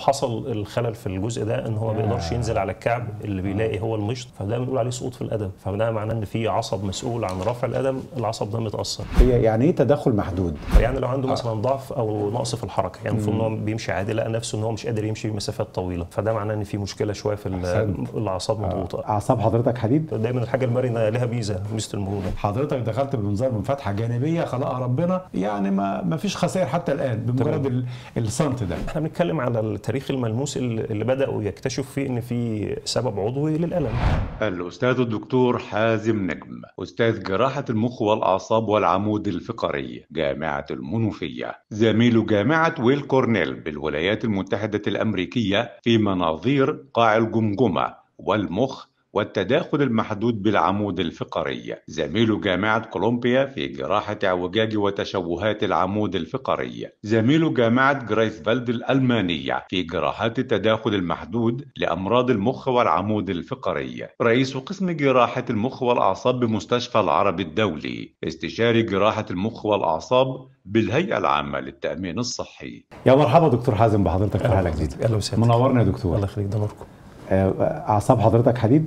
حصل الخلل في الجزء ده ان هو ما بيقدرش ينزل على الكعب اللي بيلاقي هو المشط فده بنقول عليه سقوط في القدم فده معناه ان في عصب مسؤول عن رفع القدم العصب ده متاثر هي يعني ايه تدخل محدود يعني لو عنده مثلا ضعف او نقص في الحركه يعني المفروض ان هو بيمشي عادي لقى نفسه ان هو مش قادر يمشي مسافات طويله فده معناه ان في مشكله شويه في ال- أحسنت. الاعصاب مضغوطه اعصاب حضرتك حديد دايما الحاجه المرنه لها ميزه ميزه المرونه حضرتك دخلت بمنظار من فتحه جانبيه خلقها ربنا يعني ما ما فيش خسائر حتى الان بمجرد ال- السنت ده احنا بنتكلم على التاريخ الملموس اللي اللي بداوا يكتشفوا فيه ان في سبب عضوي للالم الأستاذ الدكتور حازم نجم أستاذ جراحة المخ والأعصاب والعمود الفقري جامعة المنوفية زميل جامعة ويل كورنيل بالولايات المتحدة الأمريكية في مناظير قاع الجمجمة والمخ والتداخل المحدود بالعمود الفقري زميل جامعة كولومبيا في جراحة اعوجاج وتشوهات العمود الفقري زميل جامعة جرايسفالد الألمانية في جراحات التداخل المحدود لأمراض المخ والعمود الفقري رئيس قسم جراحة المخ والأعصاب بمستشفى العرب الدولي استشاري جراحة المخ والأعصاب بالهيئة العامة للتأمين الصحي يا مرحبا دكتور حازم بحضرتك في حلقه جديده اهلا وسهلا منورنا يا الله دكتور يخليك ده نوركم آه، اعصاب حضرتك حديد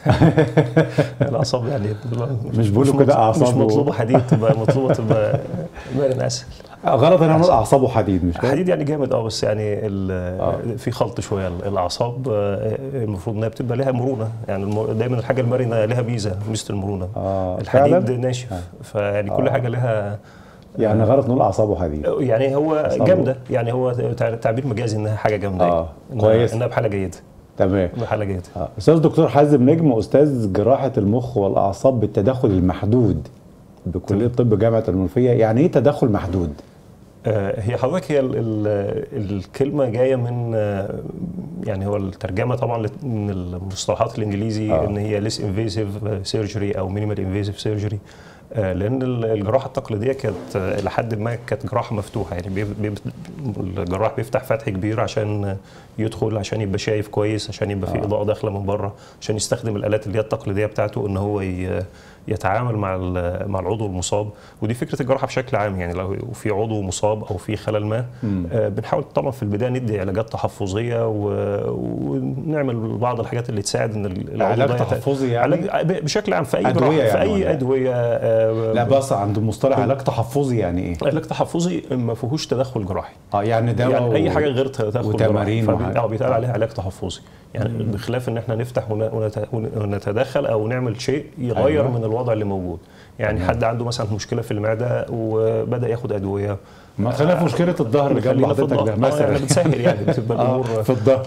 الاعصاب يعني مش بيقولوا كده مط- أعصابه- مش مطلوبه حديد تبقى مطلوبه تبقى مرن اسهل غلط انا اقول اعصابه حديد مش كده حديد يعني جامد اه بس يعني ال- في خلط شويه الاعصاب آه، المفروض انها بتبقى لها مرونه يعني الم- دايما الحاجه المرنه لها ميزه ميزه المرونه آه، الحديد فعلاً؟ ناشف فيعني كل حاجه لها يعني غلط نقول اعصابه حديد يعني هو أعصابه. جامده يعني هو تع- تعبير مجازي انها حاجه جامده آه، إنها- كويس. انها بحاله جيده تمام بحاله جيده آه، استاذ دكتور حازم نجم استاذ جراحه المخ والاعصاب بالتدخل المحدود بكليه طب جامعه المنوفيه يعني ايه تدخل محدود آه، هي حضرتك هي ال ال الكلمه جايه من آه، يعني هو الترجمه طبعا لت- من المصطلحات الانجليزي آه. ان هي ليس انفيسيف سيرجري او مينيمال انفيسيف سيرجري لان ال- الجراحه التقليديه كانت آه، الى حد ما كانت جراحه مفتوحه يعني بي بي الجراح بيفتح فتح كبير عشان يدخل عشان يبقى شايف كويس عشان يبقى في آه. اضاءه داخله من بره عشان يستخدم الالات اللي هي التقليديه بتاعته ان هو ي- يتعامل مع ال- مع العضو المصاب ودي فكره الجراحه بشكل عام يعني لو في عضو مصاب او في خلل ما مم. آه، بنحاول طبعا في البدايه ندي علاجات تحفظيه و- ونعمل بعض الحاجات اللي تساعد ان ال- العضو علاج ده يت- تحفظي يعني علاج ب- بشكل عام في اي أدوية جراحه في يعني اي ولا؟ ادويه آه، لا بس عند مصطلح علاج تحفظي يعني ايه علاج تحفظي ما فيهوش تدخل جراحي اه يعني دواء يعني اي و- حاجه غير تدخل وتمارين جراحي وحاجة. فبي- اه بيتقال عليها علاج تحفظي يعني بخلاف ان احنا نفتح ون- ونت- ونتدخل او نعمل شيء يغير أيوة. أيوة. من الوضع اللي موجود يعني تمام. حد عنده مثلا مشكله في المعده وبدا ياخد ادويه ما خلينا في مشكله الظهر اللي جنب خلينا في حضرتك ده الضغط. آه، يعني مثلا بتسهل يعني بتبقى آه، الامور في الظهر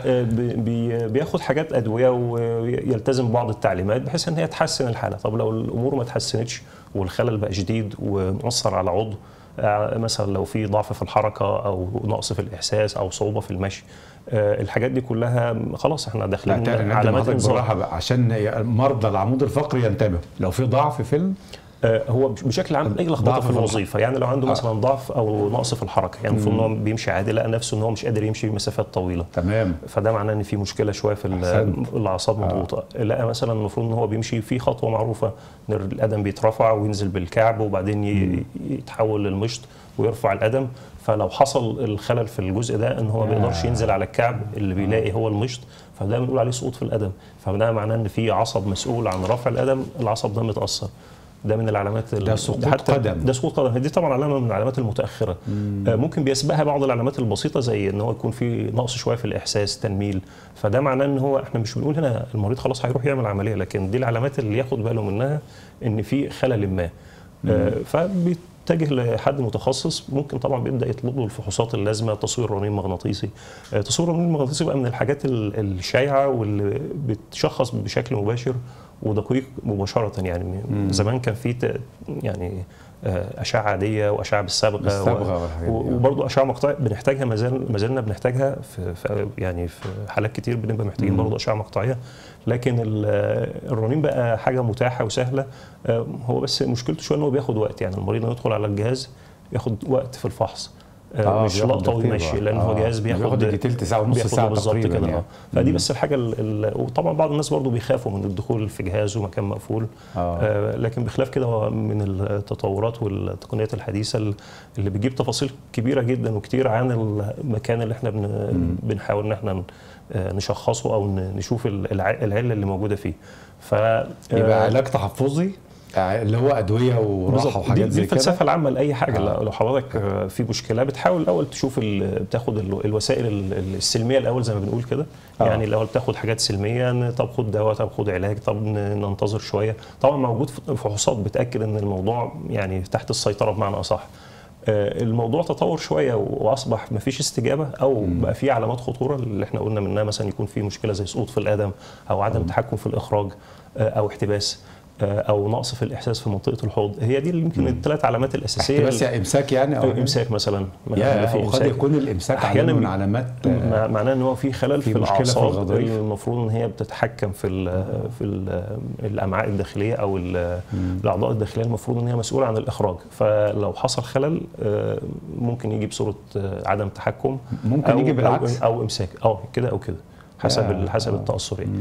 فبياخد حاجات ادويه ويلتزم بعض التعليمات بحيث ان هي تحسن الحاله طب لو الامور ما تحسنتش والخلل بقى شديد ومؤثر على عضو آه، مثلا لو في ضعف في الحركه او نقص في الاحساس او صعوبه في المشي آه، الحاجات دي كلها خلاص احنا لا داخلين تعالى علامات نقدم انذار بالراحه بقى عشان مرضى العمود الفقري ينتبهوا لو في ضعف في ال- آه، هو بش- بشكل عام اي لخبطه ضعف في في الح- الوظيفه يعني لو عنده آه. مثلا ضعف او نقص في الحركه يعني المفروض ان هو بيمشي عادي لقى نفسه ان هو مش قادر يمشي مسافات طويله تمام فده معناه ان في مشكله شويه في ال- أحسنت. الاعصاب مضغوطه لقى مثلا المفروض ان هو بيمشي في خطوه معروفه ان القدم بيترفع وينزل بالكعب وبعدين ي- يتحول للمشط ويرفع القدم فلو حصل الخلل في الجزء ده ان هو ما بيقدرش ينزل على الكعب اللي بيلاقي هو المشط فده بنقول عليه سقوط في القدم فده معناه ان في عصب مسؤول عن رفع القدم العصب ده متاثر ده من العلامات ال- ده سقوط حتى قدم. ده سقوط قدم دي طبعا علامه من العلامات المتاخره آه، ممكن بيسبقها بعض العلامات البسيطه زي ان هو يكون في نقص شويه في الاحساس تنميل فده معناه ان هو احنا مش بنقول هنا المريض خلاص هيروح يعمل عمليه لكن دي العلامات اللي ياخد باله منها ان في خلل ما آه، فبيتجه لحد متخصص ممكن طبعا بيبدا يطلب له الفحوصات اللازمه تصوير رنين مغناطيسي آه، تصوير الرنين المغناطيسي بقى من الحاجات ال- الشائعه واللي بتشخص بشكل مباشر ودقيق مباشره يعني زمان كان في ت- يعني آه، اشعه عاديه واشعه بالصبغه بالصبغة والحاجات دي، آه. وبرضه اشعه مقطعيه بنحتاجها ما زال ما زلنا بنحتاجها في, في يعني في حالات كتير بنبقى محتاجين برضه اشعه مقطعيه لكن ال- الرنين بقى حاجه متاحه وسهله آه، هو بس مشكلته شويه ان هو بياخد وقت يعني المريض لما يدخل على الجهاز ياخد وقت في الفحص آه مش بياخد لقطه ترتيب. ويمشي لان هو آه. جهاز بياخد بياخد يجي تلت ساعه ونص بياخده ساعه بالظبط تقريبا كده يعني. اه فدي مم. بس الحاجه ال- ال- وطبعا بعض الناس برضو بيخافوا من الدخول في جهاز ومكان مقفول آه. آه لكن بخلاف كده هو من التطورات والتقنيات الحديثه ال- اللي بتجيب تفاصيل كبيره جدا وكتير عن المكان اللي احنا بن بنحاول ان احنا ن- آه، نشخصه او ن- نشوف ال- الع- العله اللي موجوده فيه ف يبقى آه، علاج تحفظي آه، اللي هو ادويه وراحه بالظبط. دي, وحاجات دي زي كده الفلسفه العامه لاي حاجه آه. آه. لو حضرتك آه، في مشكله بتحاول الاول تشوف ال- بتاخد ال- الوسائل ال- السلميه الاول زي ما بنقول كده آه. آه. يعني الاول تاخد حاجات سلميه ن- طب خد دواء طب خد علاج طب ن- ننتظر شويه طبعا موجود ف- فحوصات بتاكد ان الموضوع يعني تحت السيطره بمعنى اصح آه، الموضوع تطور شويه واصبح ما فيش استجابه او بقى في علامات خطوره اللي احنا قلنا منها مثلا يكون في مشكله زي سقوط في القدم او عدم تحكم في الاخراج آه، او احتباس آه، او نقص في الاحساس في منطقه الحوض هي دي اللي يمكن الثلاث علامات الاساسيه بس امساك يعني أو امساك مثلا يا في وقد يكون الامساك أحياناً علامه من بي- علامات مع- معناه ان هو في خلل في في, مشكلة في الاعصاب الغضاريف. اللي المفروض ان هي بتتحكم في ال في ال الامعاء الداخليه او ال- الاعضاء الداخليه المفروض ان هي مسؤوله عن الاخراج فلو حصل خلل آه، ممكن يجي بصوره آه، عدم تحكم ممكن أو- يجي أو- بالعكس. او امساك اه كده او كده حسب يا. ال- حسب التاثر يعني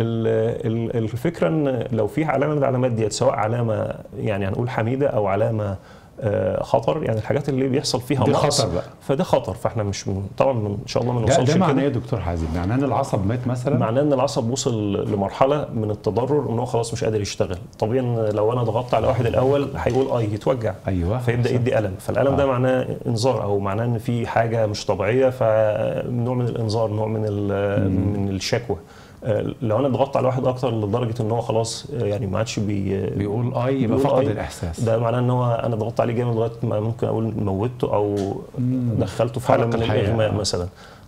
ال- ال- الفكره ان لو في علامه من العلامات ديت سواء علامه يعني هنقول حميده او علامه آه، خطر يعني الحاجات اللي بيحصل فيها دي نقص خطر بقى. فده خطر فاحنا مش من- طبعا من- ان شاء الله ما ده, نوصلش ده معناه ايه لكده يا دكتور حازم؟ معناه ان العصب مات مثلا؟ معناه ان العصب وصل لمرحله من التضرر ان هو خلاص مش قادر يشتغل طبيعي ان لو انا ضغطت على واحد الاول هيقول اه يتوجع ايوه فيبدا يدي الم فالالم ده معناه انذار او معناه ان في حاجه مش طبيعيه فنوع من الانذار نوع من ال- من الشكوى آه، لو انا ضغطت على واحد اكتر لدرجه ان هو خلاص آه، يعني ما عادش بي بيقول اي يبقى بيقول فقد آي. الاحساس ده معناه ان هو انا ضغطت عليه جامد لغايه ما ممكن اقول موتته او دخلته في حاله فرق من الحياة. الاغماء آه. مثلا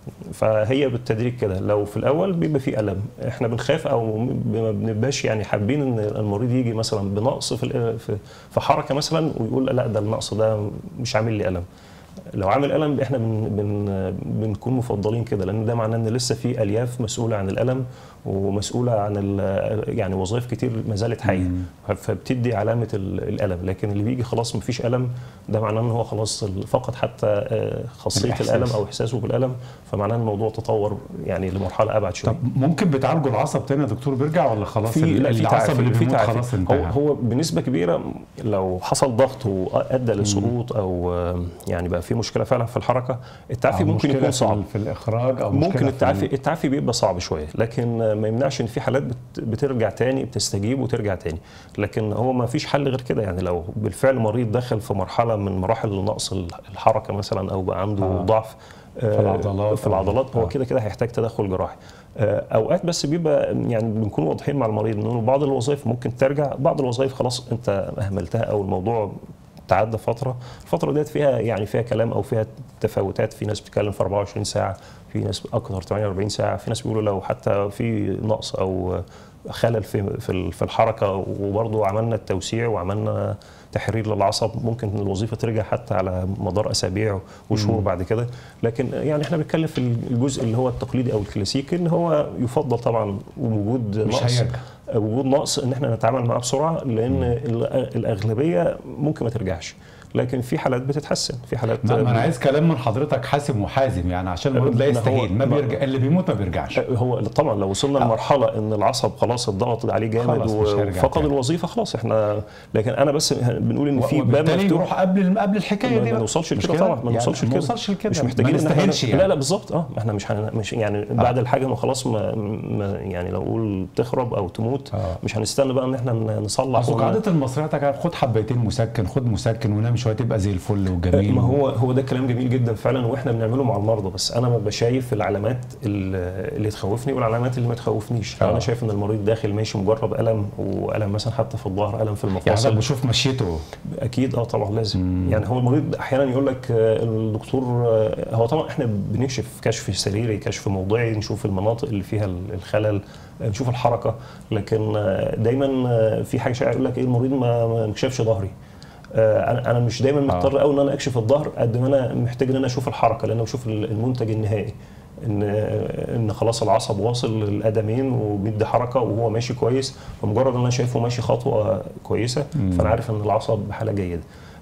فهي بالتدريج كده لو في الاول بيبقى في الم احنا بنخاف او ما بنبقاش يعني حابين ان المريض يجي مثلا بنقص في ال- في- في حركه مثلا ويقول لا ده النقص ده مش عامل لي الم لو عامل الم احنا بن بن بنكون مفضلين كده لان ده معناه ان لسه في الياف مسؤوله عن الالم ومسؤوله عن ال- يعني وظائف كتير ما زالت حيه فبتدي علامه ال- الالم لكن اللي بيجي خلاص ما فيش الم ده معناه ان هو خلاص فقد حتى آه، خاصيه الإحساس. الالم او احساسه بالالم فمعناه ان الموضوع تطور يعني لمرحله ابعد شويه طب ممكن بتعالجوا العصب تاني يا دكتور بيرجع ولا خلاص في لا في العصب تعافي اللي في بيموت تعافي خلاص هو, انتهى هو بنسبه كبيره لو حصل ضغط وادى لسقوط او آه، يعني بقى في مشكله فعلا في الحركه التعافي أو ممكن مشكلة يكون في صعب ال- في الاخراج او مشكلة ممكن في التعافي ال- التعافي بيبقى صعب شويه لكن ما يمنعش ان في حالات بت- بترجع تاني بتستجيب وترجع تاني لكن هو ما فيش حل غير كده يعني لو بالفعل مريض دخل في مرحله من مراحل نقص الحركه مثلا او بقى عنده آه. ضعف آه، العضلات في العضلات آه. هو كده كده هيحتاج تدخل جراحي آه، اوقات بس بيبقى يعني بنكون واضحين مع المريض انه بعض الوظائف ممكن ترجع بعض الوظائف خلاص انت اهملتها او الموضوع تعدى فتره الفتره ديت فيها يعني فيها كلام او فيها تفاوتات في ناس بتتكلم في 24 ساعه في ناس اكثر 48 ساعه في ناس بيقولوا لو حتى في نقص او خلل في في في الحركه وبرضه عملنا التوسيع وعملنا تحرير للعصب ممكن الوظيفه ترجع حتى على مدار اسابيع وشهور بعد كده لكن يعني احنا بنتكلم في الجزء اللي هو التقليدي او الكلاسيكي ان هو يفضل طبعا وجود مش نقص هيرجع. وجود نقص ان احنا نتعامل معاه بسرعه لان ال- الاغلبيه ممكن ما ترجعش لكن في حالات بتتحسن في حالات ما ما انا عايز كلام من حضرتك حاسم وحازم يعني عشان المريض لا ما هو- يستهين ما ما- بيرجع اللي بيموت ما بيرجعش هو طبعا لو وصلنا لمرحله ان العصب خلاص اتضغط عليه جامد خلاص مش هيرجع وفقد تاني. الوظيفه خلاص احنا لكن انا بس بنقول ان في باب وبالتالي مفتوح نروح قبل قبل الحكايه ما دي ما بقى. نوصلش مش لكده كده؟ طبعا ما يعني نوصلش ما لكده نوصلش لكده مش ما محتاجين إن إحنا- نستاهلش يعني لا لا بالظبط اه ما احنا مش هن... مش يعني بعد الحاجه ما خلاص ما... ما يعني لو اقول تخرب او تموت آه. مش هنستنى بقى ان احنا نصلح اصل ون- قاعده المصريات يا جماعة، خد حبيتين مسكن خد مسكن ونام شويه تبقى زي الفل وجميل ما هو هو ده كلام جميل جدا فعلا واحنا بنعمله مع المرضى بس انا ببقى شايف العلامات ال- اللي تخوفني والعلامات اللي ما تخوفنيش آه. انا شايف ان المريض داخل ماشي مجرد الم والم مثلا حتى في الظهر الم في يعني حضرتك المفاصل بشوف مشيته اكيد اه طبعا لازم يعني هو المريض احيانا يقول لك آه، الدكتور آه، هو طبعا احنا بنكشف كشف سريري كشف موضعي نشوف المناطق اللي فيها الخلل آه، نشوف الحركه لكن آه، دايما آه، في حاجه شائعه يقول لك ايه المريض ما ما نكشفش ظهري آه، انا انا مش دايما مضطر قوي ان انا اكشف الظهر قد ما انا محتاج ان انا اشوف الحركه لان بشوف المنتج النهائي ان ان خلاص العصب واصل للقدمين وبيدي حركه وهو ماشي كويس فمجرد ان انا شايفه ماشي خطوه كويسه فانا عارف ان العصب بحاله جيده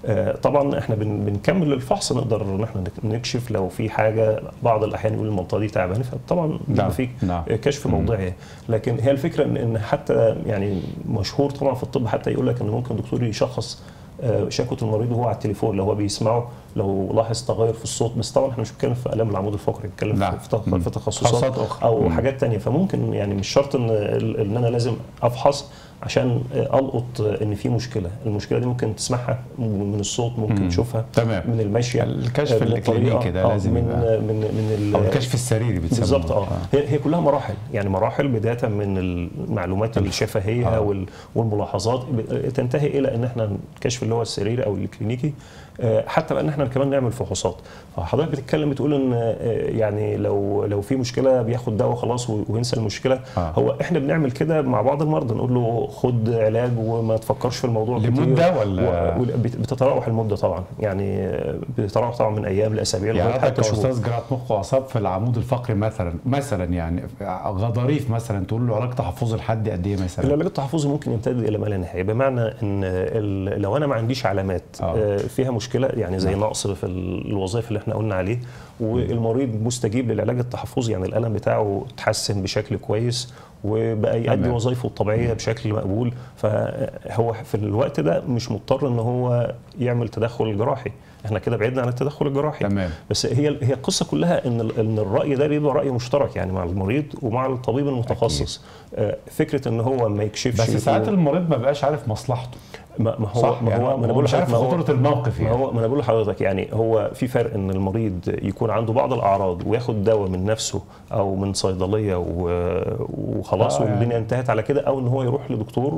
آه، طبعا احنا بن- بنكمل الفحص نقدر ان احنا نك- نكشف لو في حاجه بعض الاحيان يقول المنطقه دي تعبانه فطبعا نعم، بيبقى في نعم. كشف موضعي لكن هي الفكره ان إن حتى يعني مشهور طبعا في الطب حتى يقول لك ان ممكن دكتور يشخص آه، شكوى المريض وهو على التليفون لو هو بيسمعه لو لاحظ تغير في الصوت بس طبعا احنا مش بنتكلم في الام العمود الفقري بنتكلم نعم. في تخ- مم. في تخصصات تخصصات أخرى. او مم. حاجات تانية فممكن يعني مش شرط ان ان انا لازم افحص عشان القط ان في مشكله المشكله دي ممكن تسمعها من الصوت ممكن مم. تشوفها تمام. من المشيه الكشف من الإكلينيكي الطريقة، ده آه، لازم من يبقى. من من ال- او الكشف السريري بتسموه بالظبط اه هي هي كلها مراحل يعني مراحل بدايه من المعلومات الشفهيه آه. وال- والملاحظات ب- تنتهي الى ان احنا الكشف اللي هو السريري او الكلينيكي آه، حتى بقى ان احنا كمان نعمل فحوصات فحضرتك بتتكلم بتقول ان آه، يعني لو لو في مشكله بياخد دواء خلاص و- وينسى المشكله آه. هو احنا بنعمل كده مع بعض المرضى نقول له خد علاج وما تفكرش في الموضوع كتير. لمدة ولا- و- و- بت- بتتراوح المده طبعا يعني آه، بتتراوح طبعا من ايام لاسابيع يعني لغايه حضرتك حتى شهور كاستاذ جراحه مخ واعصاب في العمود الفقري مثلا مثلا يعني غضاريف مثلا تقول له علاج تحفظي لحد قد ايه مثلا؟ العلاج التحفظي ممكن يمتد الى ما لا نهايه بمعنى ان ال- لو انا ما عنديش علامات آه. آه، فيها مشكله يعني زي نقص في ال- الوظائف اللي احنا قلنا عليه والمريض مستجيب للعلاج التحفظي يعني الالم بتاعه اتحسن بشكل كويس وبقى يؤدي تمام. وظائفه الطبيعيه بشكل مقبول فهو في الوقت ده مش مضطر ان هو يعمل تدخل جراحي احنا كده بعدنا عن التدخل الجراحي تمام بس هي هي القصه كلها ان ال- ان الراي ده بيبقى راي مشترك يعني مع المريض ومع الطبيب المتخصص آه، فكره ان هو ما يكشفش بس ساعات و- المريض ما بقاش عارف مصلحته ما ما هو صح ما يعني هو ما انا بقول مش عارف لحضرتك ما هو- خطوره الموقف ما يعني هو ما انا بقول لحضرتك يعني هو في فرق ان المريض يكون عنده بعض الاعراض وياخد دواء من نفسه او من صيدليه و- وخلاص آه، يعني. والدنيا انتهت على كده او ان هو يروح لدكتور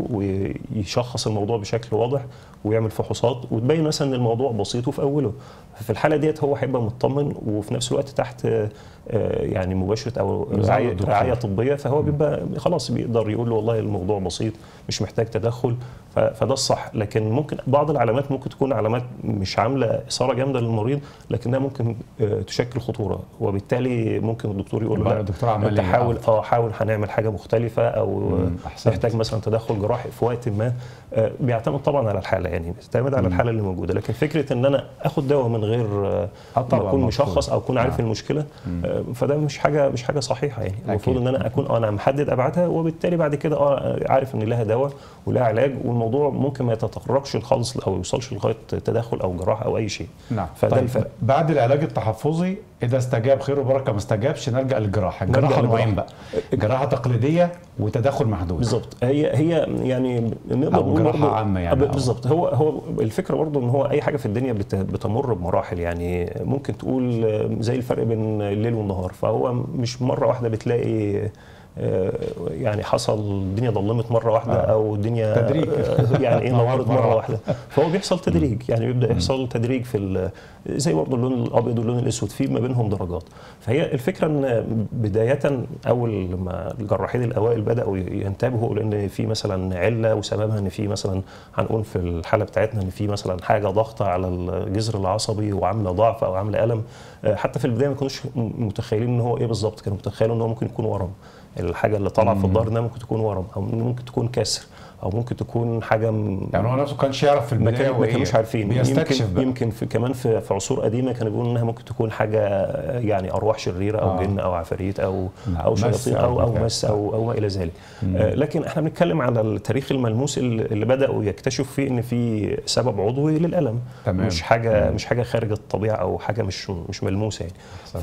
ويشخص الموضوع بشكل واضح ويعمل فحوصات وتبين مثلا ان الموضوع بسيط وفي اوله في الحاله ديت هو هيبقى مطمن وفي نفس الوقت تحت آه، يعني مباشره او نظام رعايه الدكتور. رعايه طبيه فهو بيبقى خلاص بيقدر يقول له والله الموضوع بسيط مش محتاج تدخل ف- فده الصح لكن ممكن بعض العلامات ممكن تكون علامات مش عامله اثاره جامده للمريض لكنها ممكن آه، تشكل خطوره وبالتالي ممكن الدكتور يقول له يبقى لا الدكتور عمل انت لي حاول أفضل. اه حاول هنعمل حاجه مختلفه او مم، أحسنت. محتاج مثلا تدخل جراحي في وقت ما آه، بيعتمد طبعا على الحاله يعني بيعتمد على الحاله اللي موجوده لكن فكره ان انا اخد دواء من غير آه، آه، ما طبعاً اكون مفروض. مشخص او اكون عارف نعم. المشكله آه، فده مش حاجه مش حاجه صحيحه يعني المفروض أكيد. ان انا اكون انا محدد ابعادها وبالتالي بعد كده اه عارف ان لها دواء ولها علاج والموضوع ممكن ما يتطرقش خالص او يوصلش لغايه تدخل او جراحه او اي شيء نعم فده طيب الفرق بعد العلاج التحفظي اذا استجاب خير وبركه ما استجابش نرجع للجراحه نرجع الجراحه للجراحة. نوعين بقى جراحه تقليديه وتدخل محدود بالظبط هي هي يعني نقدر أو نقول جراحة برضه- عامة يعني، آه، أو- بالظبط هو هو الفكره برضه ان هو اي حاجه في الدنيا بت- بتمر بمراحل يعني ممكن تقول آه، زي الفرق بين الليل والنهار فهو مش مره واحده بتلاقي آه، يعني حصل الدنيا ظلمت مره واحده آه. او الدنيا تدريج. آه، يعني ايه نورت نورت مرة مره واحدة. واحده فهو بيحصل تدريج يعني بيبدا يحصل تدريج في ال- زي برضه اللون الابيض واللون الاسود في ما بينهم درجات فهي الفكره ان بدايه اول ما الجراحين الاوائل بداوا ينتبهوا لان في مثلا عله وسببها ان في مثلا هنقول في الحاله بتاعتنا ان في مثلا حاجه ضغطه على الجذر العصبي وعامله ضعف او عامله الم آه، حتى في البدايه ما كانوش متخيلين ان هو ايه بالظبط كانوا متخيلين ان هو ممكن يكون ورم الحاجه اللي طالعه في الظهر ده ممكن تكون ورم او ممكن تكون كسر او ممكن تكون حاجه م- يعني هو نفسه كانش يعرف في ما, البدايه كان ما وإيه. كانوش عارفين بيستكشف يمكن بقى يمكن في كمان في, في عصور قديمه كانوا بيقولوا انها ممكن تكون حاجه يعني ارواح شريره او آه. آه. جن او عفاريت او نعم، او مس شياطين أو او او بتاع. مس او او ما الى ذلك آه لكن احنا بنتكلم على التاريخ الملموس اللي اللي بداوا يكتشفوا فيه ان في سبب عضوي للالم تمام. مش حاجه مش حاجه خارج الطبيعه او حاجه مش مش ملموسه يعني أحسنت.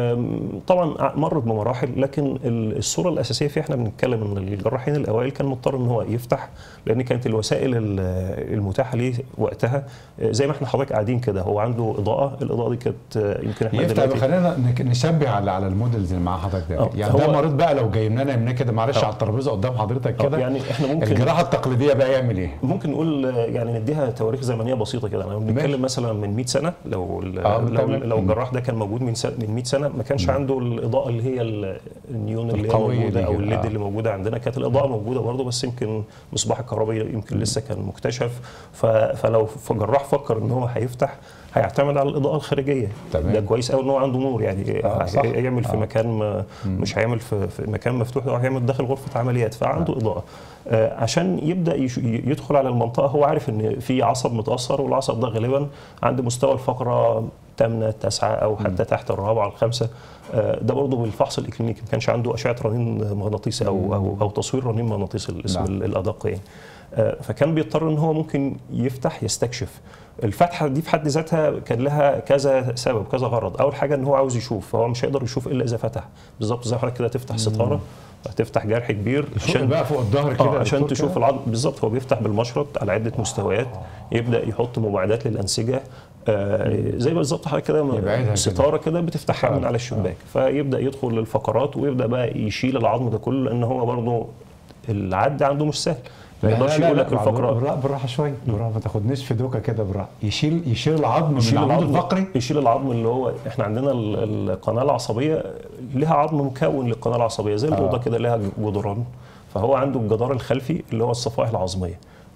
فطبعا مرت بمراحل لكن ال- الصوره الاساسيه فيها احنا بنتكلم ان الجراحين الاوائل كان مضطر ان هو يفتح لان كانت الوسائل ال- المتاحه ليه وقتها زي ما احنا حضرتك قاعدين كده هو عنده اضاءه الاضاءه دي كانت يمكن احنا يفتح دلوقتي خلينا نك- نشبه على على المودلز اللي مع حضرتك ده آه، يعني ده هو- مريض بقى لو جاي لنا يمنا كده معلش آه. على الترابيزه قدام حضرتك آه، كده يعني احنا ممكن الجراحه التقليديه بقى يعمل ايه؟ ممكن نقول آه، يعني نديها تواريخ زمنيه بسيطه كده انا ماشي. بنتكلم مثلا من 100 سنه لو ال- آه، لو, تمام. لو الجراح ده كان موجود من سنة من 100 سنه ما كانش عنده الاضاءه اللي هي ال- النيون اللي هي القوية موجوده دي او كده، الليد آه. اللي موجوده عندنا كانت الاضاءه موجوده برضه بس يمكن مصباح الكهربائي يمكن لسه كان مكتشف ف- فلو جراح فكر ان هو هيفتح هيعتمد على الاضاءه الخارجيه تمام. ده كويس قوي ان هو عنده نور يعني آه، صح. يعمل في آه. مكان ما مش هيعمل في, في مكان مفتوح ده هو هيعمل داخل غرفه عمليات فعنده اضاءه آه، عشان يبدا يش- يدخل على المنطقه هو عارف ان في عصب متاثر والعصب ده غالبا عند مستوى الفقره الثامنه التاسعه او حتى تحت الرابعه الخامسه آه، ده برضه بالفحص الاكلينيكي ما كانش عنده اشعه رنين مغناطيسي او او او تصوير رنين مغناطيسي الاسم نعم. الادق يعني آه، فكان بيضطر ان هو ممكن يفتح يستكشف الفتحه دي في حد ذاتها كان لها كذا سبب كذا غرض اول حاجه ان هو عاوز يشوف فهو مش هيقدر يشوف الا اذا فتح بالظبط زي حضرتك كده تفتح ستاره هتفتح جرح كبير عشان بقى فوق الظهر كده آه يا عشان دكتور تشوف كده؟ العظم بالظبط هو بيفتح بالمشرط على عده مستويات يبدا يحط مباعدات للانسجه آه زي بالظبط حضرتك يبعدها كده كده. ستاره كده بتفتحها من آه. على الشباك فيبدا يدخل للفقرات ويبدا بقى يشيل العظم ده كله لان هو برضه العد عنده مش سهل ما لا يقدرش لا يقول لا لك لا الفقره بالراحه بالراحه شويه بالراحه ما تاخدنيش في دوكه كده بالراحه يشيل يشيل العظم من يشيل العمود العظم الفقري يشيل العظم اللي هو احنا عندنا ال- القناه العصبيه لها عظم مكون للقناه العصبيه زي الاوضه كده لها جدران فهو عنده الجدار الخلفي اللي هو الصفائح العظميه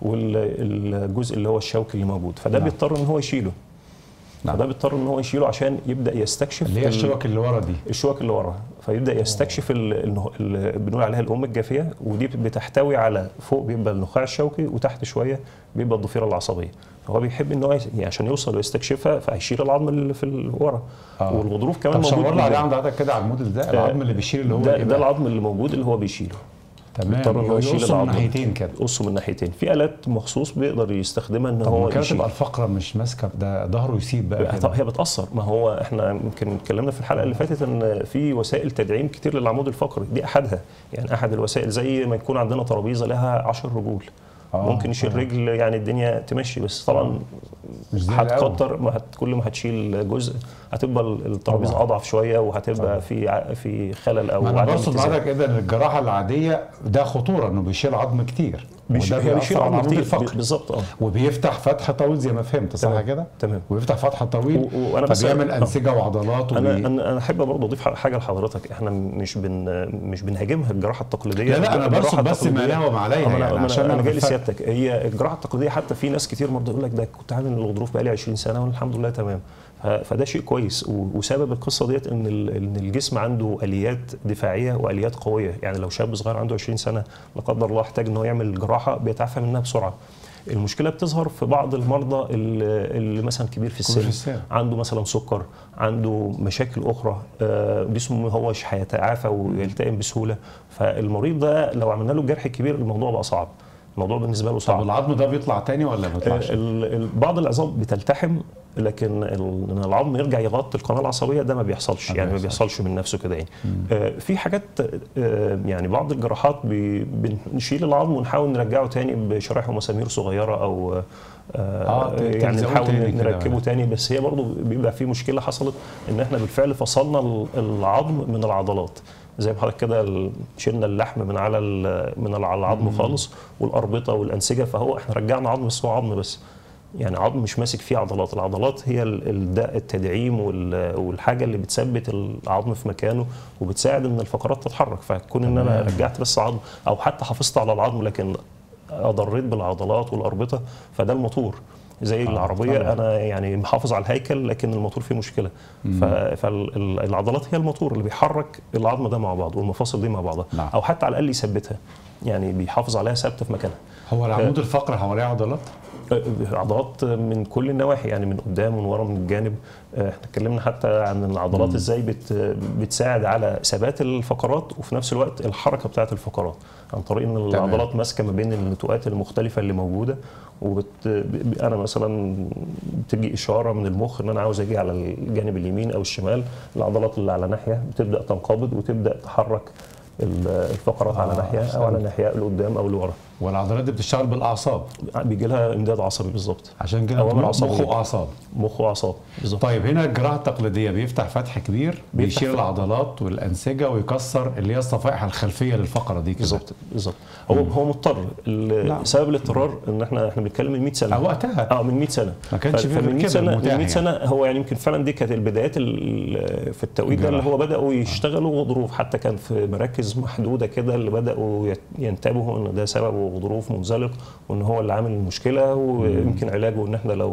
والجزء اللي هو الشوكي اللي موجود فده نعم. بيضطر ان هو يشيله نعم. فده بيضطر ان هو يشيله عشان يبدا يستكشف اللي هي ال- الشبك اللي ورا دي الشوك اللي ورا فيبدا يستكشف ال- النه- اللي بنقول عليها الام الجافيه ودي بتحتوي على فوق بيبقى النخاع الشوكي وتحت شويه بيبقى الضفيره العصبيه فهو بيحب ان هو يس- يعني عشان يوصل ويستكشفها فهيشيل العظم اللي في ال- ورا آه. والغضروف كمان طب موجود شاور لي عليه قدام. عند حضرتك كده على الموديل ده العظم اللي بيشيل اللي هو ده, إيه ده بقى؟ العظم اللي موجود اللي هو بيشيله تمام بيضطر إن هو يشيل يقصه من العظم. ناحيتين كده قصه من ناحيتين في الات مخصوص بيقدر يستخدمها ان طب هو ما كده يشيل تبقى الفقره مش ماسكه ده ظهره يسيب بقى طب كده هي بتاثر ما هو احنا يمكن اتكلمنا في الحلقه اللي فاتت ان في وسائل تدعيم كتير للعمود الفقري دي احدها يعني احد الوسائل زي ما يكون عندنا ترابيزه لها 10 رجول آه، ممكن يشيل آه. رجل يعني الدنيا تمشي بس طبعا مش زي الأول. هتكتر ما هت كل ما هتشيل جزء هتبقى الترابيزه طبعاً. اضعف شويه وهتبقى في ع- في خلل او ما انا عدم بقصد اتزان. لحضرتك اذا الجراحه العاديه ده خطوره انه بيشيل عظم كتير بيش- وده هي بيشيل بيأثر على عظم العمود كتير الفقري بالظبط اه وبيفتح فتح طويل زي ما فهمت صح تمام. كده؟ تمام ويفتح فتح طويل و- و- وأنا بس- فبيعمل آه. انسجه وعضلات انا وبي... انا انا احب برضه اضيف حاجه لحضرتك احنا مش بن مش بنهاجمها الجراحه التقليديه لا لا انا الجراحة بقصد بس ما التقليدية- له وما عليها آه، ما أنا- يعني ما أنا- عشان انا جاي أفهم. لسيادتك هي الجراحه التقليديه حتى في ناس كتير مرضى يقول لك ده كنت عامل الغضروف بقالي 20 سنه والحمد لله تمام ف- فده شيء كويس و- وسبب القصه ديت ان ال- ان الجسم عنده اليات دفاعيه واليات قويه يعني لو شاب صغير عنده 20 سنه لا قدر الله احتاج ان هو يعمل جراحه بيتعافى منها بسرعه المشكله بتظهر في بعض المرضى اللي اللي مثلا كبير في كبير في السن السن. عنده مثلا سكر عنده مشاكل اخرى آه، جسمه ما هوش هيتعافى ويلتئم بسهوله فالمريض ده لو عملنا له الجرح الكبير الموضوع بقى صعب الموضوع بالنسبه له طب صعب العظم ده بيطلع تاني ولا ما آه، بيطلعش؟ ال- ال- بعض العظام بتلتحم لكن ال- ان العظم يرجع يغطي القناه العصبيه ده ما بيحصلش ما يعني ما بيحصلش. بيحصلش من نفسه كده يعني آه، في حاجات آه، يعني بعض الجراحات بي- بنشيل العظم ونحاول نرجعه تاني بشرايح ومسامير صغيره او آه، آه، ت- يعني تلزقوه نحاول تاني كده نركبه يعني. تاني بس هي برضه بيبقى في مشكله حصلت ان احنا بالفعل فصلنا ال- العظم من العضلات زي ما حضرتك كده ال- شلنا اللحم من على ال- من على العظم خالص والاربطه والانسجه فهو احنا رجعنا عظم بس هو عظم بس يعني عظم مش ماسك فيه عضلات العضلات هي ال- ال- التدعيم وال- والحاجه اللي بتثبت العظم في مكانه وبتساعد ان الفقرات تتحرك فكون ان انا تمام. رجعت بس عظم او حتى حافظت على العظم لكن اضريت بالعضلات والاربطه فده الموتور زي آه، العربيه طبعاً. انا يعني محافظ على الهيكل لكن الموتور فيه مشكله فالعضلات هي الموتور اللي بيحرك العظم ده مع بعض والمفاصل دي مع بعضها نعم. او حتى على الاقل يثبتها يعني بيحافظ عليها ثابته في مكانها هو العمود الفقري حواليه عضلات؟ عضلات من كل النواحي يعني من قدام ومن ورا من الجانب احنا اتكلمنا حتى عن العضلات ازاي بت بتساعد على ثبات الفقرات وفي نفس الوقت الحركه بتاعه الفقرات عن طريق ان العضلات ماسكه ما بين النتوءات المختلفه اللي موجوده وبت ب- انا مثلا بتجي اشاره من المخ ان انا عاوز اجي على الجانب اليمين او الشمال العضلات اللي على ناحيه بتبدا تنقبض وتبدا تحرك ال- الفقرات على آه، ناحيه او على ناحيه لقدام او لورا والعضلات دي بتشتغل بالاعصاب بيجي لها امداد عصبي بالظبط عشان كده أوامر مخ عصبية. واعصاب مخ واعصاب بالظبط طيب هنا الجراحه التقليديه بيفتح فتح كبير بيشيل فتح. العضلات والانسجه ويكسر اللي هي الصفائح الخلفيه للفقره دي كده بالظبط بالظبط هو هو مضطر ال- نعم. سبب الاضطرار ان احنا احنا بنتكلم من 100 سنه آه، وقتها. اه من 100 سنه ما كانش ف- فيه فمن غير 100 كده سنه متاح من 100 يعني. سنه هو يعني يمكن فعلا دي كانت البدايات ال- في التوقيت ده اللي الجراحة. هو بداوا يشتغلوا غضروف حتى كان في مراكز محدوده كده اللي بداوا يت- ينتبهوا ان ده سببه غضروف منزلق وان هو اللي عامل المشكله ويمكن علاجه ان احنا لو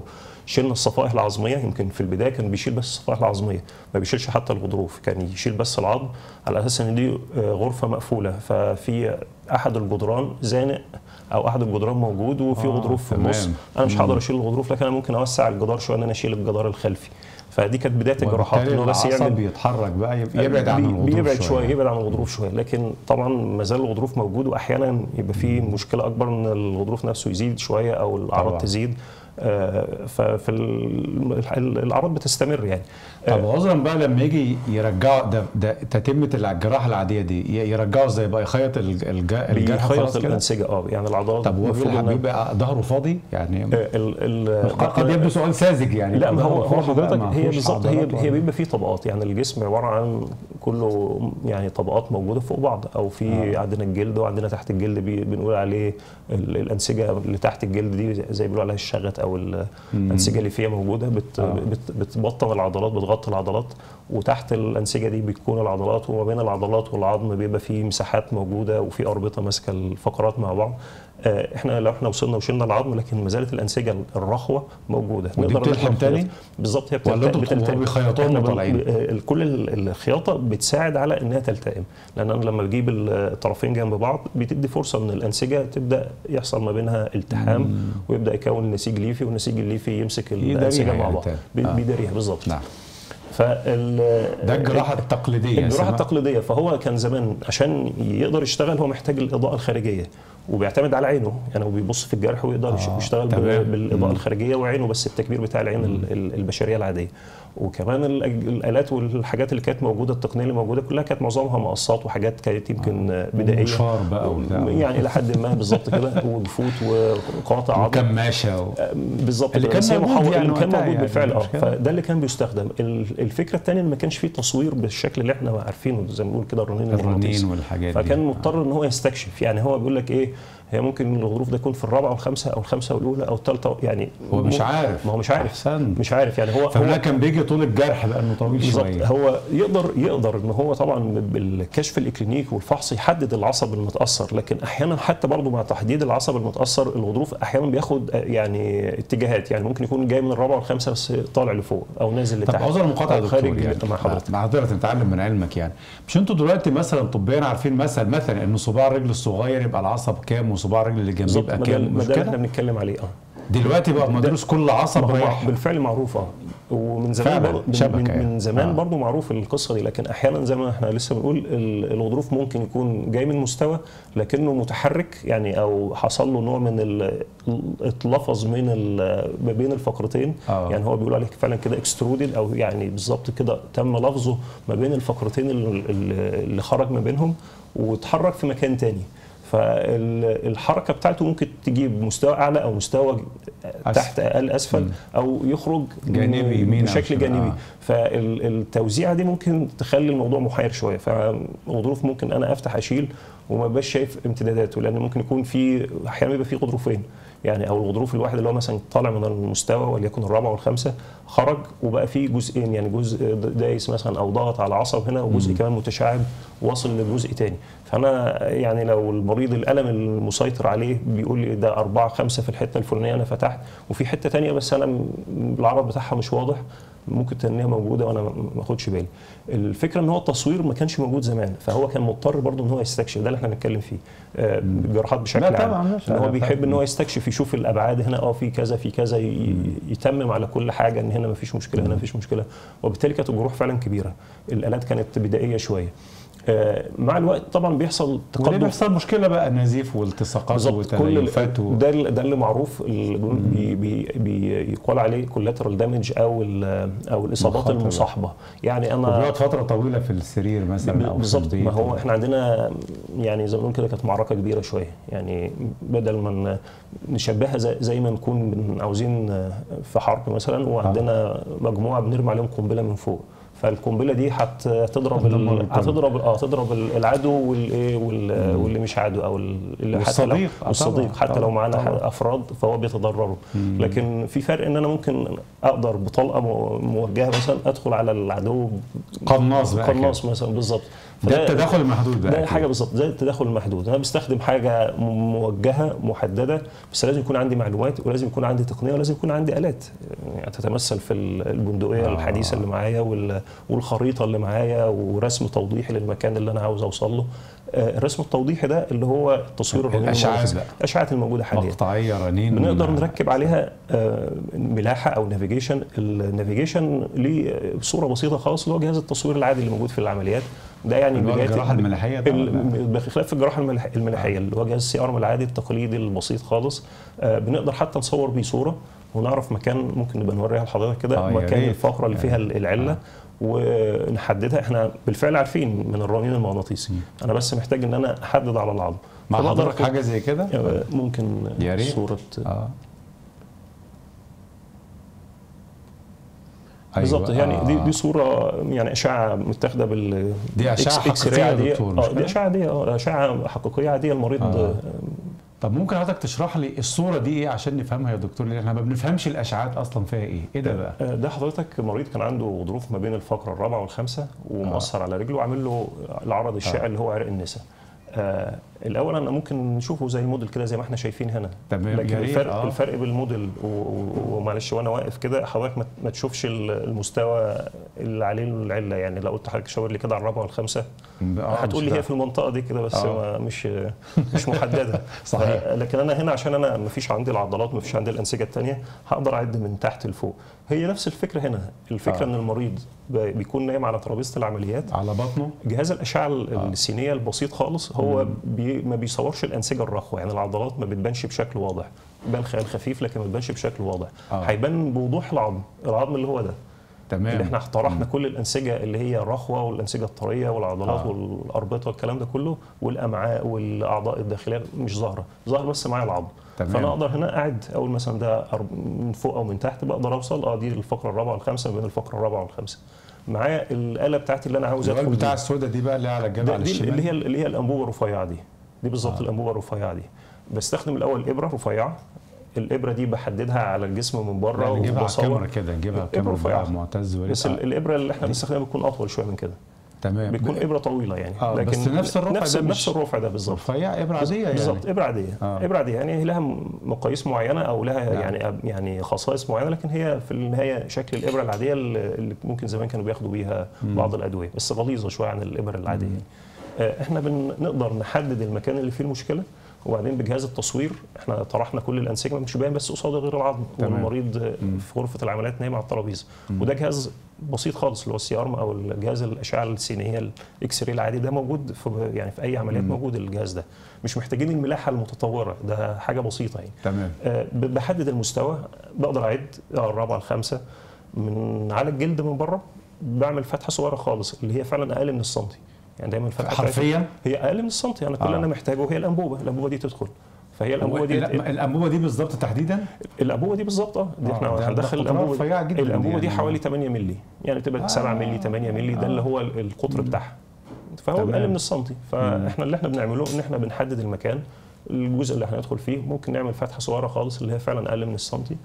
شلنا الصفائح العظميه يمكن في البدايه كان بيشيل بس الصفائح العظميه ما بيشيلش حتى الغضروف كان يشيل بس العظم على اساس ان دي آه، غرفه مقفوله ففي احد الجدران زانق او احد الجدران موجود وفي آه، غضروف في تمام. النص انا مش هقدر اشيل الغضروف لكن انا ممكن اوسع الجدار شويه ان انا اشيل الجدار الخلفي فدي كانت بدايه الجراحات وبالتالي ان هو بس العصب يعمل بيتحرك بقى يب- يبعد عن بي- الغضروف بيبعد شويه يبعد عن الغضروف شويه لكن طبعا ما زال الغضروف موجود واحيانا يبقى في مشكله اكبر ان الغضروف نفسه يزيد شويه او الاعراض طبعاً. تزيد آه، ففي ال- ال- الاعراض بتستمر يعني طب عذرا بقى لما يجي يرجعوا ده ده تتمه الجراحه العاديه دي ي- يرجعوا ازاي بقى يخيط الج- الج- الجرح بيخيط خلاص كده الانسجه اه يعني العضلات طب هو المفروض بيلعب إنها- بيبقى ظهره فاضي يعني آه، ال ال قد قد يبدو سؤال ساذج يعني لا ما هو ظهره هو فاضي بقى، حضرتك ما هي فيهوش بالظبط هي عضلات هي ولا- بيبقى فيه طبقات يعني الجسم عباره عن كله يعني طبقات موجوده فوق بعض او في آه. عندنا الجلد وعندنا تحت الجلد بي- بنقول عليه ال- الانسجه اللي تحت الجلد دي زي بيقولوا عليها الشغط او ال- الانسجه اللي فيها موجوده بت آه. بت بتبطن العضلات بتغطي العضلات وتحت الانسجه دي بتكون العضلات وما بين العضلات والعظم بيبقى في مساحات موجوده وفي اربطه ماسكه الفقرات مع بعض آه، احنا لو احنا وصلنا وشلنا العظم لكن ما زالت الانسجه الرخوه موجوده ودي نقدر إن بتلحم إحنا تاني؟ نخيط. بالظبط هي ولا بتلت- انتوا بتبقوا بتلتئم. بيخيطوها إحنا وهم بن- طالعين؟ ب- آه، كل ال- الخياطه بتساعد على انها تلتئم لان انا لما بجيب الطرفين جنب بعض بتدي فرصه ان الانسجه تبدا يحصل ما بينها التحام ويبدا يكون نسيج ليفي والنسيج الليفي يمسك يداريها الانسجه مع يعني بعض تاني. بي- آه. بيداريها بالظبط نعم فال ده الجراحه التقليديه الجراحه اسمها- التقليديه فهو كان زمان عشان يقدر يشتغل هو محتاج الاضاءه الخارجيه وبيعتمد على عينه يعني هو بيبص في الجرح ويقدر آه، يشتغل تمام. بال- بالاضاءه مم. الخارجيه وعينه بس التكبير بتاع العين ال- ال- البشريه العاديه وكمان الأج- الالات والحاجات اللي كانت موجوده التقنيه اللي موجوده كلها كانت معظمها مقصات وحاجات كانت يمكن بدائيه ومنشار بقى وبتاع. يعني الى حد ما بالظبط كده وبفوت وقاطع عظم وكماشه و... بالظبط اللي كده. كان بس هي موجود محاور- يعني اللي كان وقتها موجود يعني، بالفعل اه مش كده؟ فده اللي كان بيستخدم ال- الفكره الثانيه ان ما كانش فيه تصوير بالشكل اللي احنا عارفينه زي ما بنقول كده الرنين المغناطيسي. الرنين والحاجات دي. فكان مضطر ان هو يستكشف يعني هو بيقول لك ايه هي ممكن الغضروف ده يكون في الرابعه والخامسه او الخامسه والاولى او الثالثه يعني هو مش مو- عارف. ما هو مش عارف أحسنت. مش عارف يعني هو فهنا هو كان بيجي طول الجرح لانه طويل بالظبط شويه هو يقدر يقدر ان هو طبعا بالكشف الاكلينيكي والفحص يحدد العصب المتاثر لكن احيانا حتى برضه مع تحديد العصب المتاثر الغضروف احيانا بياخد آه، يعني اتجاهات يعني ممكن يكون جاي من الرابعه والخامسه بس طالع لفوق او نازل طب لتحت عذر مقاطعه أو دكتور خارج يعني مع حضرتك مع حضرتك نتعلم من علمك يعني مش انتوا دلوقتي مثلا طبيا عارفين مثلا مثلا ان صباع الرجل الصغير يبقى العصب كام وصباع الرجل اللي جنبيه بالظبط يبقى ما ده كام ما مش ده اللي احنا كده بنتكلم عليه اه دلوقتي بقى مدروس كل عصب ما هو رايح بالفعل معروف اه ومن زمان فعلا، برضه من, شبكة من, يعني. من زمان آه. آه. برضه معروف القصه دي لكن احيانا زي ما احنا لسه بنقول ال- الغضروف ممكن يكون جاي من مستوى لكنه متحرك يعني او حصل له نوع من ال- اتلفظ من ال- ما بين الفقرتين آه. يعني هو بيقول عليه فعلا كده اكسترودد او يعني بالظبط كده تم لفظه ما بين الفقرتين ال- ال- اللي خرج ما بينهم واتحرك في مكان تاني فالحركه بتاعته ممكن تجيب مستوى اعلى او مستوى تحت اقل اسفل او يخرج جانبي يمين أو بشكل شمال. جانبي آه. فالتوزيعه دي ممكن تخلي الموضوع محير شويه فغضروف ممكن انا افتح اشيل وما بقاش شايف امتداداته لان ممكن يكون في احيانا بيبقى في غضروفين يعني او الغضروف الواحد اللي هو مثلا طالع من المستوى وليكن الرابعه والخامسه خرج وبقى في جزئين يعني جزء دايس مثلا او ضغط على عصب هنا وجزء كمان متشعب واصل لجزء تاني فانا يعني لو المريض الالم المسيطر عليه بيقول لي ده أربعة خمسة في الحته الفلانيه انا فتحت وفي حته تانية بس انا م- العرض بتاعها مش واضح ممكن تنيها موجوده وانا ما ما اخدش بالي الفكره ان هو التصوير ما كانش موجود زمان فهو كان مضطر برضه ان هو يستكشف ده اللي احنا بنتكلم فيه آه، الجراحات بشكل لا عام طبعاً، ماشي. ان هو أنا بيحب فاهم. ان هو يستكشف يشوف الابعاد هنا اه في كذا في كذا ي- يتمم على كل حاجه ان هنا ما فيش مشكله هنا ما فيش مشكله وبالتالي كانت الجروح فعلا كبيره الالات كانت بدائيه شويه آه، مع الوقت طبعا بيحصل وليه تقدم بيحصل مشكله بقى نزيف والتصاقات بالظبط كل وتليفات و... ده ال- ده اللي معروف اللي بي بي بيقال عليه كولاترال دامج او ال- او الاصابات مخاطر. المصاحبه يعني انا وبيقعد فتره طويله في السرير مثلا او في بالظبط البيت ما هو احنا عندنا يعني زي ما بنقول كده كانت معركه كبيره شويه يعني بدل ما ن- نشبهها زي, زي ما نكون بن- عاوزين في حرب مثلا وعندنا مجموعه بنرمي عليهم قنبله من فوق فالقنبله دي هت- هتضرب هتدمر ال- الكل. هتضرب اه هتضرب ال- العدو والايه وال- واللي مش عدو او ال- اللي حتى لو- والصديق. آه والصديق طبعاً، حتى لو طبعاً، معانا طبعاً. افراد فهو بيتضرروا لكن في فرق ان انا ممكن اقدر بطلقه مو- موجهه مثلا ادخل على العدو قناص بقى قناص مثلا بالظبط ده التداخل المحدود بقى ده أكيد. حاجه بالظبط زي التداخل المحدود انا بستخدم حاجه م- موجهه محدده بس لازم يكون عندي معلومات ولازم يكون عندي تقنيه ولازم يكون عندي الات يعني تتمثل في ال- البندقيه آه. آه. الحديثه اللي معايا وال- والخريطه اللي معايا ورسم توضيحي للمكان اللي انا عاوز اوصل له آه، الرسم التوضيحي ده اللي هو التصوير الرنين الأشعاعات المركز. بقى. الاشعاعات الموجوده حاليا مقطعيه رنين بنقدر نركب عليها آه، ملاحه او نافيجيشن النافيجيشن ليه صوره بسيطه خالص اللي هو جهاز التصوير العادي اللي موجود في العمليات ده يعني اللي هو بداية- الجراحة الملاحية ده ولا؟ ال- بخلاف الجراحه الملح- الملاحيه اللي هو جهاز السي ارم العادي التقليدي البسيط خالص آه، بنقدر حتى نصور بيه صوره ونعرف مكان ممكن نبقى نوريها لحضرتك كده آه، يا مكان ريت. الفقره اللي فيها العله ونحددها احنا بالفعل عارفين من الرنين المغناطيسي انا بس محتاج ان انا احدد على العظم مع فبقدر حضرتك أخد- حاجه زي كده آه، ممكن يا ريت. صوره اه بالظبط أيوة، يعني دي آه. دي صوره يعني اشعه متاخده بال دي أشعة إكس- إكس راي حقيقية يا عادية. دكتور، مش اه دي كده؟ اشعه عاديه اه اشعه حقيقيه عاديه المريض آه. آه. طب ممكن حضرتك تشرح لي الصوره دي ايه عشان نفهمها يا دكتور لان احنا ما بنفهمش الاشعاعات اصلا فيها ايه ايه ده بقى آه، ده حضرتك مريض كان عنده غضروف ما بين الفقره الرابعه والخامسه ومؤثر على رجله وعامل له العرض الشائع اللي هو عرق النساء آه الاول انا ممكن نشوفه زي الموديل كده زي ما احنا شايفين هنا تمام، لكن يا ريت، الفرق آه. الفرق بين الموديل و- و- ومعلش وانا واقف كده حضرتك ما- ما تشوفش ال- المستوى اللي عليه العله يعني لو قلت حضرتك شاور لي كده على الرابعه والخامسه آه، هتقول مش لي ده. هي في المنطقه دي كده بس آه. ما مش مش محدده صحيح. ف- لكن انا هنا عشان انا ما فيش عندي العضلات ما فيش عندي الانسجه الثانيه هقدر اعد من تحت لفوق هي نفس الفكره هنا الفكره آه. ان المريض ب- بيكون نايم على ترابيزه العمليات على بطنه جهاز الاشعه السينيه البسيط خالص هو بي ما بيصورش الانسجه الرخوه يعني العضلات ما بتبانش بشكل واضح بان خيال خفيف لكن ما بتبانش بشكل واضح آه. هيبان بوضوح العظم العظم اللي هو ده تمام اللي احنا طرحنا كل الانسجه اللي هي الرخوه والانسجه الطريه والعضلات آه. آه. والاربطه والكلام ده كله والامعاء والاعضاء الداخليه مش ظاهره ظاهر بس معايا العظم تمام. فانا اقدر هنا اعد اول مثلا ده أر- من فوق او من تحت بقدر اوصل اه دي الفقره الرابعه والخامسه ما بين الفقره الرابعه والخامسه معايا الاله بتاعتي اللي انا عاوز الراجل ادخل بتاع بيها. السودا دي بقى اللي على الجنب ده على دي الشمال اللي هي اللي هي الانبوبه الرفيعه دي دي بالظبط آه. آه. الانبوبه الرفيعه دي بستخدم الاول ابره رفيعه الابره دي بحددها على الجسم من بره لا، نجيبها على وبصور. الكاميرا كده نجيبها على إبرة الكاميرا رفيعة. بقى معتز وليد. بس آه، ال- الابره اللي احنا بنستخدمها بتكون اطول شويه من كده تمام بتكون ابره طويله يعني آه، بس نفس الرفع نفس ده مش- نفس الرفع ده بالظبط رفيع ابره عاديه يعني بالظبط ابره عاديه آه. ابره عاديه يعني هي لها مقاييس معينه او لها نعم. يعني يعني خصائص معينه لكن هي في النهايه شكل الابره العاديه اللي اللي ممكن زمان كانوا بياخدوا بيها بعض الادويه بس غليظه شويه عن الابر العاديه يعني. آه، احنا بنقدر نحدد المكان اللي فيه المشكله وبعدين بجهاز التصوير احنا طرحنا كل الانسجه مش باين بس قصاد غير العظم تمام. والمريض آه، في غرفه العمليات نايم على الترابيزه وده جهاز بسيط خالص اللي هو السي ارم او الجهاز الاشعه السينيه الاكس راي العادي ده موجود في يعني في اي عمليات موجود الجهاز ده مش محتاجين الملاحه المتطوره ده حاجه بسيطه يعني تمام آه، ب- بحدد المستوى بقدر اعد آه، الرابعه الخامسه من على الجلد من بره بعمل فتحه صغيره خالص اللي هي فعلا اقل من السنتي يعني دايما الفتحه بتاعتي حرفيا هي اقل من السنتي انا كل اللي آه. انا محتاجه هي الانبوبه الانبوبه دي تدخل فهي الانبوبه هو دي ال- الانبوبه دي بالظبط تحديدا الانبوبه دي بالظبط اه دي آه، احنا ده- ده هندخل قطرها الانبوبه رفيعة جدا الانبوبه دي يعني. حوالي 8 مللي يعني بتبقى آه. 7 مللي 8 مللي ده اللي هو القطر بتاعها فهو تمام. اقل من السنتي فاحنا اللي احنا بنعمله ان احنا بنحدد المكان الجزء اللي هندخل فيه ممكن نعمل فتحه صغيره خالص اللي هي فعلا اقل من السنتي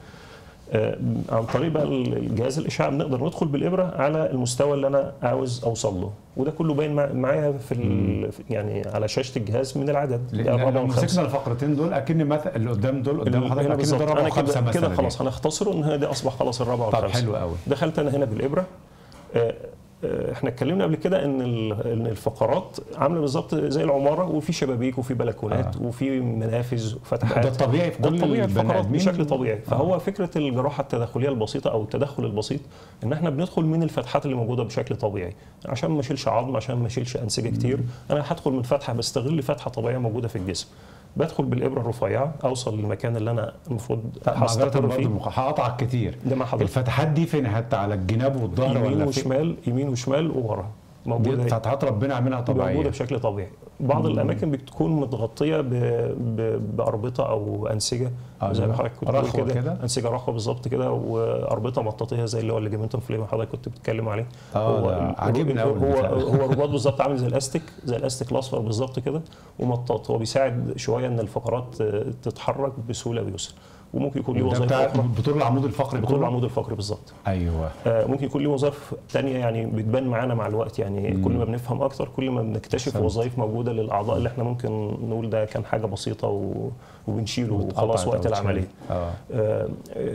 آه، عن طريق بقى الجهاز الاشعاع بنقدر ندخل بالابره على المستوى اللي انا عاوز اوصل له وده كله باين مع- معايا في ال- يعني على شاشه الجهاز من العدد ده لان الرابع لو والخامس. مسكنا الفقرتين دول اكن مثلا اللي قدام دول قدام هنا حضرتك اكن بالظبط ده رابع انا وخمسه كده مثلا كده خلاص هنختصره ان هي دي اصبح خلاص الرابع طب والخامس حلو قوي دخلت انا هنا بالابره آه، آه، احنا اتكلمنا قبل كده ان ال- ان الفقرات عامله بالظبط زي العماره وفي شبابيك وفي بلكونات آه. وفي منافذ ده وفتحات الطبيعي في ده كل الطبيعي البني الفقرات ادمين بشكل طبيعي فهو فكره الجراحه التداخليه البسيطه او التدخل البسيط ان احنا بندخل من الفتحات اللي موجوده بشكل طبيعي عشان ما اشيلش عظم عشان ما اشيلش انسجه كتير انا هدخل من فتحه بستغل فتحه طبيعيه موجوده في الجسم بدخل بالابره الرفيعه اوصل للمكان اللي انا المفروض معذره هستقر برضه فيه المخ- هقطعك كتير ده مع حضرتك الفتحات دي فين حتى على الجناب والظهر يمين ولا في وشمال يمين وشمال وورا دي موجوده فتحات ربنا عاملها طبيعيه موجوده بشكل طبيعي بعض الاماكن بتكون متغطيه ب... ب... باربطه او انسجه أيوة. زي ما حضرتك كنت رخوة بتقول كده. كده انسجه رخوه بالظبط كده واربطه مطاطيه زي اللي هو الليجمنتوم فليم حضرتك كنت بتتكلم عليه آه، ده ال- عاجبني أوي هو البتاع ده. هو رباط بالظبط عامل زي الاستيك زي الاستيك الاصفر بالظبط كده ومطاط هو بيساعد شويه ان الفقرات آه، تتحرك بسهوله ويسر وممكن يكون له ده وظائف بتاع اخرى بطول العمود الفقري بطول كله العمود الفقري بالظبط ايوه آه، ممكن يكون ليه وظائف تانية يعني بتبان معانا مع الوقت يعني كل ما بنفهم اكتر كل ما بنكتشف فهمت. وظائف موجوده للاعضاء اللي احنا ممكن نقول ده كان حاجه بسيطه و... وبنشيله وخلاص اتقطعت وقت أو العمليه اه آه،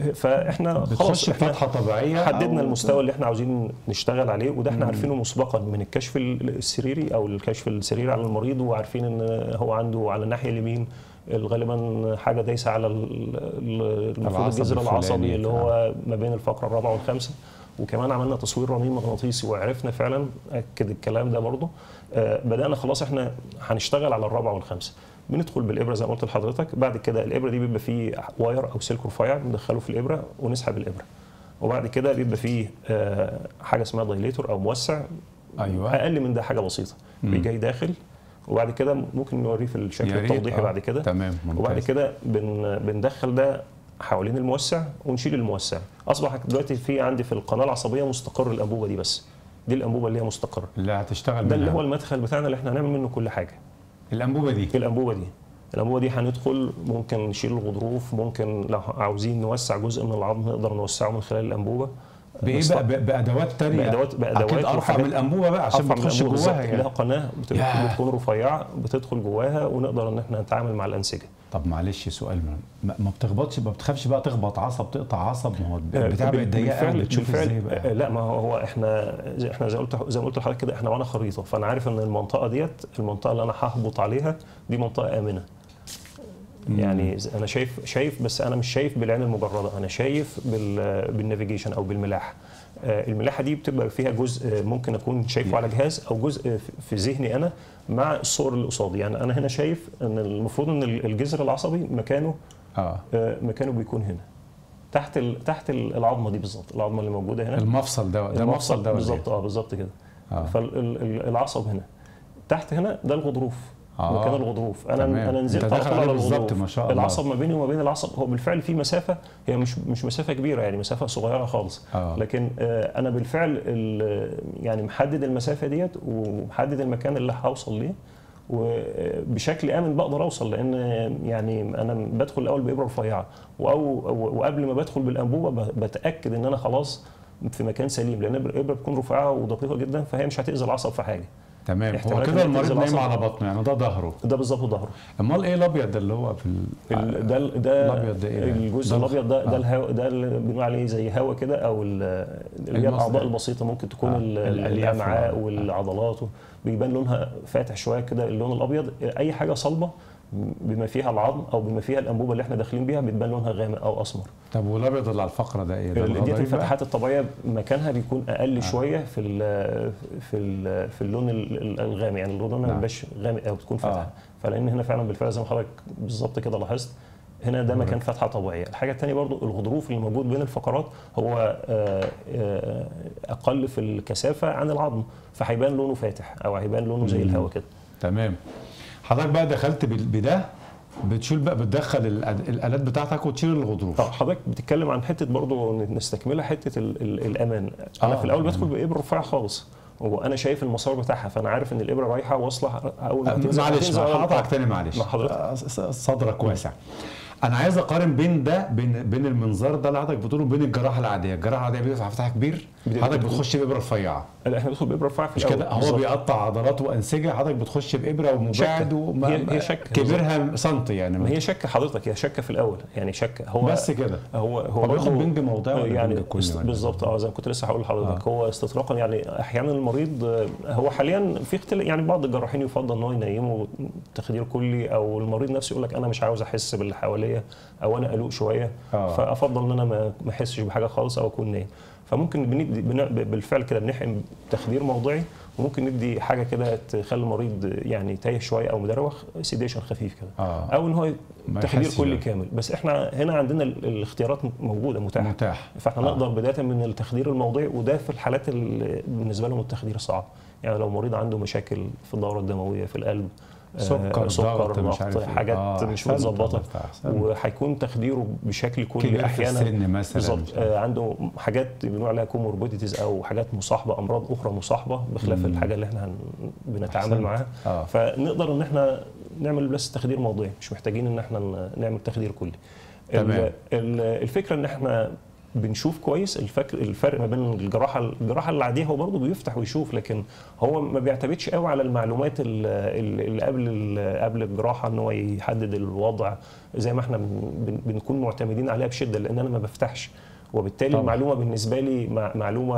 فاحنا خلاص بتخش احنا فتحه طبيعيه حددنا أو- المستوى اللي احنا عاوزين نشتغل عليه وده احنا عارفينه مسبقا من الكشف السريري او الكشف السريري على المريض وعارفين ان هو عنده على الناحيه اليمين غالبا حاجه دايسه على ال- ال- المفروض العصب الجذر الفلاني العصبي اللي بتاع. هو ما بين الفقره الرابعه والخامسه وكمان عملنا تصوير رنين مغناطيسي وعرفنا فعلا اكد الكلام ده برضه آه، بدانا خلاص احنا هنشتغل على الرابعه والخامسه بندخل بالابره زي ما قلت لحضرتك بعد كده الابره دي بيبقى فيه واير او سلك رفيع بندخله في الابره ونسحب الابره وبعد كده بيبقى فيه آه، حاجه اسمها دايليتور او موسع ايوه اقل من ده حاجه بسيطه بيجي جاي داخل وبعد كده ممكن نوريه في الشكل يا ريت، التوضيحي آه. بعد كده تمام وبعد ممتاز كده بن بندخل ده حوالين الموسع ونشيل الموسع اصبح دلوقتي في عندي في القناه العصبيه مستقر الانبوبه دي بس دي الانبوبه اللي هي مستقره اللي هتشتغل ده اللي منها. هو المدخل بتاعنا اللي احنا هنعمل منه كل حاجه الانبوبه دي الانبوبه دي الانبوبه دي هندخل ممكن نشيل الغضروف ممكن لو عاوزين نوسع جزء من العظم نقدر نوسعه من خلال الانبوبه بايه نست- بقى ب- بادوات تانية بأدوات- بأدوات اكيد ارفع وحاجات- من الانبوبه بقى عشان أرفع من بتخش الأنبوبة جواها بالظبط. لها يعني قناه بت- ياه. بتكون رفيعه بتدخل جواها ونقدر ان احنا نتعامل مع الانسجه طب معلش سؤال ما, ما بتخبطش ما بتخافش بقى تخبط عصب تقطع عصب ما هو البتاع بال- بقت ضيقه بالفعل- بتشوف بالفعل- ازاي بقى آه، لا ما هو هو احنا زي احنا زي قلت زي ما قلت لحضرتك كده احنا وانا خريطه فانا عارف ان المنطقه ديت المنطقه اللي انا ههبط عليها دي منطقه امنه يعني ز- انا شايف شايف بس انا مش شايف بالعين المجرده انا شايف بال بالنافيجيشن او بالملاحه آه، الملاحه دي بتبقى فيها جزء آه، ممكن اكون شايفه على جهاز او جزء في- في ذهني انا مع الصور اللي قصادي يعني انا هنا شايف ان المفروض ان الجذر العصبي مكانه اه آه، مكانه بيكون هنا تحت ال... تحت ال- العظمه دي بالظبط العظمه اللي موجوده هنا المفصل ده ده مفصل ده ولا بالظبط إيه؟ اه بالظبط كده آه. فالعصب هنا تحت هنا ده الغضروف آه. مكان الغضروف انا تمام. انا نزلت أنت على داخل طول على عليه بالظبط الغضروف ما شاء الله. العصب ما بيني وما بين العصب هو بالفعل في مسافه هي مش مش مسافه كبيره يعني مسافه صغيره خالص آه. لكن آه، انا بالفعل ال- يعني محدد المسافه ديت ومحدد المكان اللي هوصل ليه وبشكل امن بقدر اوصل لان يعني انا بدخل الاول بابره رفيعه وأو وقبل ما بدخل بالانبوبه ب- بتاكد ان انا خلاص في مكان سليم لان الابره بتكون رفيعه ودقيقه جدا فهي مش هتاذي العصب في حاجه تمام هو احتمالات كده إن المريض تنزل نايم عصب. على بطنه يعني ده ظهره ده بالظبط ظهره امال ايه الابيض ده اللي هو في ال... ال- ده ال- ده الأبيض ده إيه؟ الجزء ده الابيض ده ده آه. الهواء ده اللي بنقول عليه زي هواء كده او ال- اللي هي المصدر. الاعضاء البسيطه ممكن تكون آه، ال- الألياف الامعاء وال- والعضلات بيبان لونها فاتح شويه كده اللون الابيض اي حاجه صلبه بما فيها العظم او بما فيها الانبوبه اللي احنا داخلين بيها بتبان لونها غامق او اسمر طب والابيض اللي على الفقره ده ايه ده ديت الغضاريف بقى؟ الفتحات الطبيعيه مكانها بيكون اقل شويه في ال في ال في اللون ال- ال- الغامق يعني اللون ما نعم. بيبقاش غامق او بتكون آه. فاتحه فلان هنا فعلا بالفعل زي ما حضرتك بالظبط كده لاحظت هنا ده مكان فتحه طبيعيه الحاجه الثانيه برضو الغضروف اللي موجود بين الفقرات هو آه، آه، اقل في الكثافه عن العظم فهيبان لونه فاتح او هيبان لونه زي مم. الهواء كده تمام حضرتك بقى دخلت بال- بده بتشيل بقى بتدخل الأد- الالات بتاعتك وتشيل الغضروف اه حضرتك بتتكلم عن حته برضو نستكملها حته ال ال الامان انا آه، في الاول بدخل تمام. بابره رفيعه خالص وانا شايف المسار بتاعها فانا عارف ان الابره رايحه واصله اول ما تنزل معلش هتنزل على هقطعك الأرض. تاني معلش مع حضرتك. آه، ص- صدرك واسع انا عايز اقارن بين ده بين بين المنظار ده اللي حضرتك بتقوله وبين الجراحه العاديه الجراحه العاديه بيبقى فتحها كبير بتبقى حضرتك بتكون- بتخش بابره رفيعه لا احنا بندخل بابره رفيعه في مش الأول. كده هو بالظبط. بيقطع عضلات وانسجه حضرتك بتخش بابره ومباعد شكة. وما هي- هي شكة. كبرها سنتي يعني ما هي شكه حضرتك هي شكه في الاول يعني شكه هو بس كده هو هو هو بياخد برضه- بنج موضعي ولا يعني بنج كلي است- ولا بالظبط اه زي ما كنت لسه هقول لحضرتك آه. هو استطراقا يعني احيانا المريض آه، هو حاليا في اختلاف يعني بعض الجراحين يفضل ان هو ينيمه تخدير كلي او المريض نفسه يقول لك انا مش عاوز احس باللي حواليا او انا قلق شويه آه. فافضل ان انا ما ما احسش بحاجه خالص او اكون نايم فممكن بندي بن- بالفعل كده بنحقن تخدير موضعي وممكن ندي حاجه كده تخلي المريض يعني تايه شويه او مدروخ سيديشن خفيف كده آه. او ان هو ما تخدير يحسش كلي بقى. كامل بس احنا هنا عندنا ال- الاختيارات موجوده متاحه متاح فاحنا آه. نقدر بدايه من التخدير الموضعي وده في الحالات اللي بالنسبه لهم التخدير صعب يعني لو مريض عنده مشاكل في الدوره الدمويه في القلب آه، سكر سكر ضغط مش ضغط عارف إيه. حاجات آه، مش أحسنت متظبطه الله يفتح، أحسنت. وهيكون تخديره بشكل كبير كلي في احيانا السن مثلا بالظبط مش عارف. آه، عنده حاجات بنقول عليها كوموربيديتيز او حاجات مصاحبه امراض اخرى مصاحبه بخلاف مم. الحاجه اللي احنا هن- بنتعامل أحسنت. معاها اه فنقدر ان احنا نعمل بس تخدير موضعي مش محتاجين ان احنا ن- نعمل تخدير كلي تمام. ال- ال- الفكره ان احنا بنشوف كويس الفك الفرق ما بين الجراحه الجراحه العاديه هو برضه بيفتح ويشوف لكن هو ما بيعتمدش قوي على المعلومات ال- ال- اللي قبل ال- قبل الجراحه ان هو يحدد الوضع زي ما احنا بن- بن- بنكون معتمدين عليها بشده لان انا ما بفتحش وبالتالي طبعا. المعلومه بالنسبه لي مع- معلومه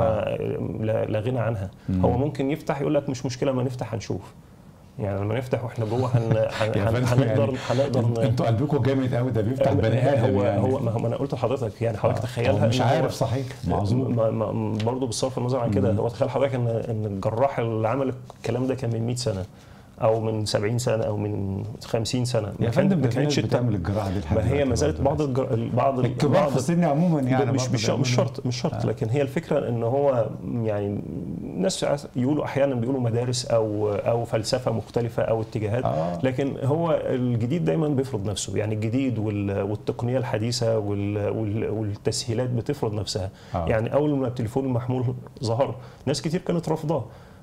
لا لا غنى عنها مم. هو ممكن يفتح يقول لك مش مشكله ما نفتح هنشوف يعني لما نفتح واحنا جوه هن... هن... يا هن... فندم هنقدر يعني هنقدر ن- انتوا قلبكم جامد قوي ده بيفتح بني ادم هو يعني هو ما هو- ما انا قلت لحضرتك يعني حضرتك آه. تخيلها هو مش إن هو- عارف صحيح معذور ما ما برضه بصرف النظر عن كده هو تخيل حضرتك ان ان الجراح اللي عمل الكلام ده كان من 100 سنه او من 70 سنه او من 50 سنه يا ما كان- فندم ما ده في ناس كانتش الت- بتعمل الجراحه دي لحد ما هي دلوقتي ما زالت برضه. بعض الجر... بعض ال- الكبار بعض في السن عموما يعني يعني مش برضه مش مش بيعملوا- شرط مش شرط لكن هي الفكره ان هو يعني ناس يقولوا احيانا بيقولوا مدارس او او فلسفه مختلفه او اتجاهات آه. لكن هو الجديد دايما بيفرض نفسه يعني الجديد وال- والتقنيه الحديثه وال- وال- والتسهيلات بتفرض نفسها آه. يعني اول ما التليفون المحمول ظهر ناس كتير كانت رافضاه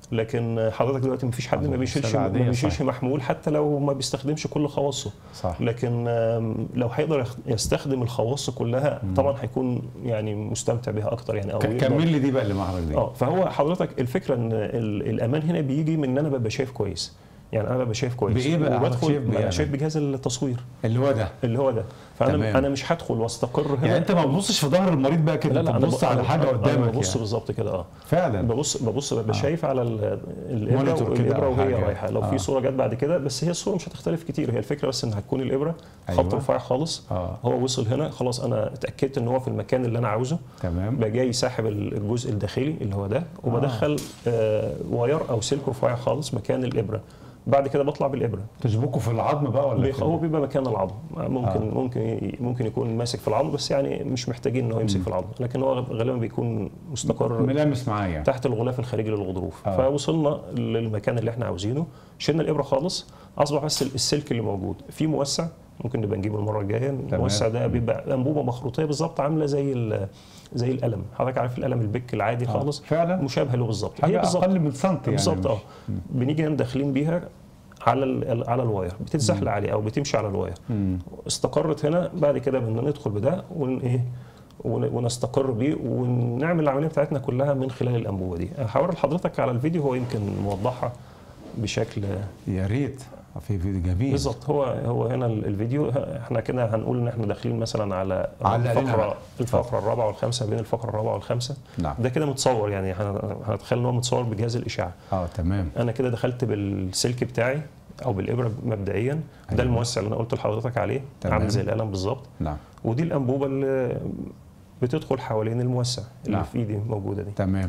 لكن حضرتك دلوقتي مفيش حد ما أظن بيشيلش السنة ما عادية بيشيلش صحيح. محمول حتى لو ما بيستخدمش كل خواصه صح لكن آم، لو هيقدر يخ- يستخدم الخواص كلها طبعا هيكون يعني مستمتع بها اكتر يعني او ك- يقدر- كمل لي دي بقى اللي مع حضرتك دي اه فهو حضرتك الفكره ان ال- الامان هنا بيجي من ان انا ببقى شايف كويس يعني انا ببقى شايف كويس بإيه بقى؟ حضرتك وبدخل شايف بإيه أنا يعني؟ شايف بجهاز التصوير اللي هو ده اللي هو ده فانا تمام. انا مش هدخل واستقر هنا يعني انت ما بتبصش في ظهر المريض بقى كده لا انت لا انا بتبص ب- على أنا- حاجه أنا قدامك ببص يعني. بالظبط كده اه فعلا ببص ببص ببقى آه. شايف على ال- الابره مونيتور كده الابره أو وهي حاجة. رايحه لو آه. في صوره جت بعد كده بس هي الصوره مش هتختلف كتير هي الفكره بس ان هتكون الابره أيوة. خط رفيع خالص اه هو وصل هنا خلاص انا اتاكدت ان هو في المكان اللي انا عاوزه تمام بقى جاي ساحب الجزء الداخلي اللي هو ده وبدخل آه واير او سلك رفيع خالص مكان الابره بعد كده بطلع بالابره تشبكه في العظم بقى ولا بيخ- في- هو بيبقى مكان العظم ممكن آه. آه. ممكن ممكن يكون ماسك في العظم بس يعني مش محتاجين ان هو يمسك في العظم لكن هو غالبا بيكون مستقر ملامس معاه يعني تحت الغلاف الخارجي للغضروف آه. آه. فوصلنا للمكان اللي احنا عاوزينه شلنا الابره خالص اصبح بس السلك اللي موجود في موسع ممكن نبقى نجيبه المره الجايه الموسع ده بيبقى انبوبه مخروطيه بالظبط عامله زي ال- زي القلم حضرتك عارف القلم البك العادي آه. خالص فعلا مشابه له بالظبط حاجه بالظبط اقل من سنتي يعني بالظبط اه مش- بنيجي هنا داخلين بيها على ال- على الواير بتتزحلق عليه او بتمشي على الواير مم. استقرت هنا بعد كده بدنا ندخل بده ون ايه ون- ونستقر بيه ونعمل العمليه بتاعتنا كلها من خلال الانبوبه دي هحاور لحضرتك على الفيديو هو يمكن موضحها بشكل يا ريت في فيديو جميل بالظبط هو هو هنا ال- الفيديو احنا كده هنقول ان احنا داخلين مثلا على على الفقره الأقل. الفقره الرابعه والخامسه بين الفقره الرابعه والخامسه نعم ده كده متصور يعني هن- هنتخيل ان هو متصور بجهاز الاشعه اه تمام انا كده دخلت بالسلك بتاعي او بالابره مبدئيا أيوة. ده الموسع اللي انا قلت لحضرتك عليه تمام. عامل زي القلم بالظبط نعم ودي الانبوبه اللي بتدخل حوالين الموسع اللي نعم. في ايدي موجوده دي تمام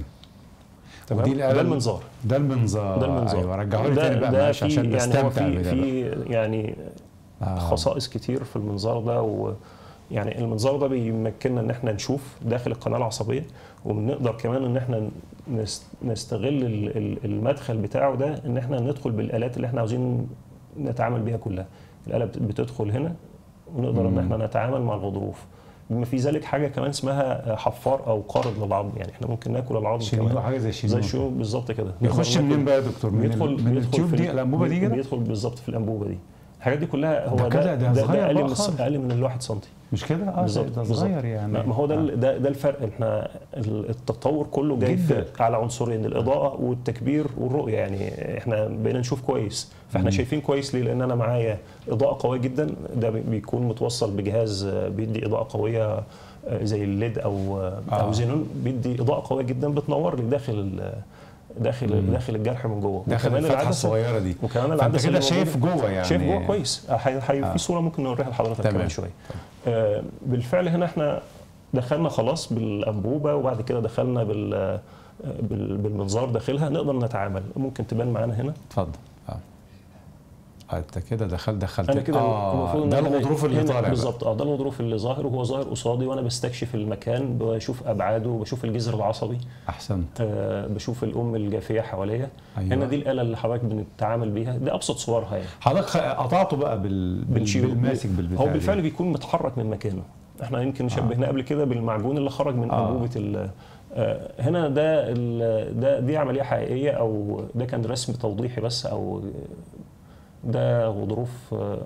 تمام ودي الآلة ده ال- المنظار ده المنظار ده المنظار ايوه رجعوا لي ده- تاني بقى ده معلش في- عشان يعني هو نستمتع في بده في يعني آه. خصائص كتير في المنظار ده و يعني المنظار ده بيمكننا ان احنا نشوف داخل القناه العصبيه وبنقدر كمان ان احنا نس- نستغل ال- ال- المدخل بتاعه ده ان احنا ندخل بالالات اللي احنا عاوزين نتعامل بيها كلها الاله بت- بتدخل هنا ونقدر ان مم. احنا نتعامل مع الغضروف بما في ذلك حاجه كمان اسمها حفار او قارض للعظم يعني احنا ممكن ناكل العظم شنينو كمان حاجه زي زي شنينو شو بالظبط كده يخش نقدر منين ناكل- بقى يا دكتور من, بيدخل ال- من بيدخل التيوب في دي ال- الانبوبه دي كده بيدخل بالظبط في الانبوبه دي الحاجات دي كلها هو ده ده كده- ده ده, صغير ده اقل بقى من خالص. اقل من الواحد سنتي مش كده اه بالظبط، ده بالظبط. صغير يعني لا، ما هو ده آه. ال- ده ده الفرق احنا ال- التطور كله جاي في جداً. على عنصرين الاضاءه والتكبير والرؤيه يعني احنا بقينا نشوف كويس فاحنا مم. شايفين كويس ليه لان انا معايا اضاءه قويه جدا ده بي- بيكون متوصل بجهاز آه، بيدي اضاءه قويه آه، زي الليد او آه. آه. او زينون بيدي اضاءه قويه جدا بتنور لي داخل ال- داخل مم. داخل الجرح من جوه داخل وكمان الفتحه العدسه الصغيره دي وكمان فانت العدسه كده اللي شايف موجودة- جوه يعني شايف جوه كويس حي... حي... آه. في صوره ممكن نوريها لحضرتك تمام. كمان شويه آه بالفعل هنا احنا دخلنا خلاص بالانبوبه وبعد كده دخلنا بال آه، بال- بالمنظار داخلها نقدر نتعامل ممكن تبان معانا هنا اتفضل اه آه، انت كده دخلت دخلت انا كده اه المفروض إن ده أنا الغضروف اللي هنا طالع بقى. بالظبط اه ده الغضروف اللي ظاهر وهو ظاهر قصادي وانا بستكشف المكان بشوف ابعاده وبشوف الجذر العصبي احسنت آه بشوف الام الجافيه حواليا أيوة. هنا دي الاله اللي حضرتك بنتعامل بيها دي ابسط صورها يعني حضرتك خ- قطعته بقى بال... بال... بنشيله. بالماسك بالبتاع هو بالفعل دي. بيكون متحرك من مكانه احنا يمكن شبهناه قبل كده بالمعجون اللي خرج من آه. انبوبه ال- آه، هنا ده ال- ده دي عمليه حقيقيه او ده كان رسم توضيحي بس او ده غضروف آه،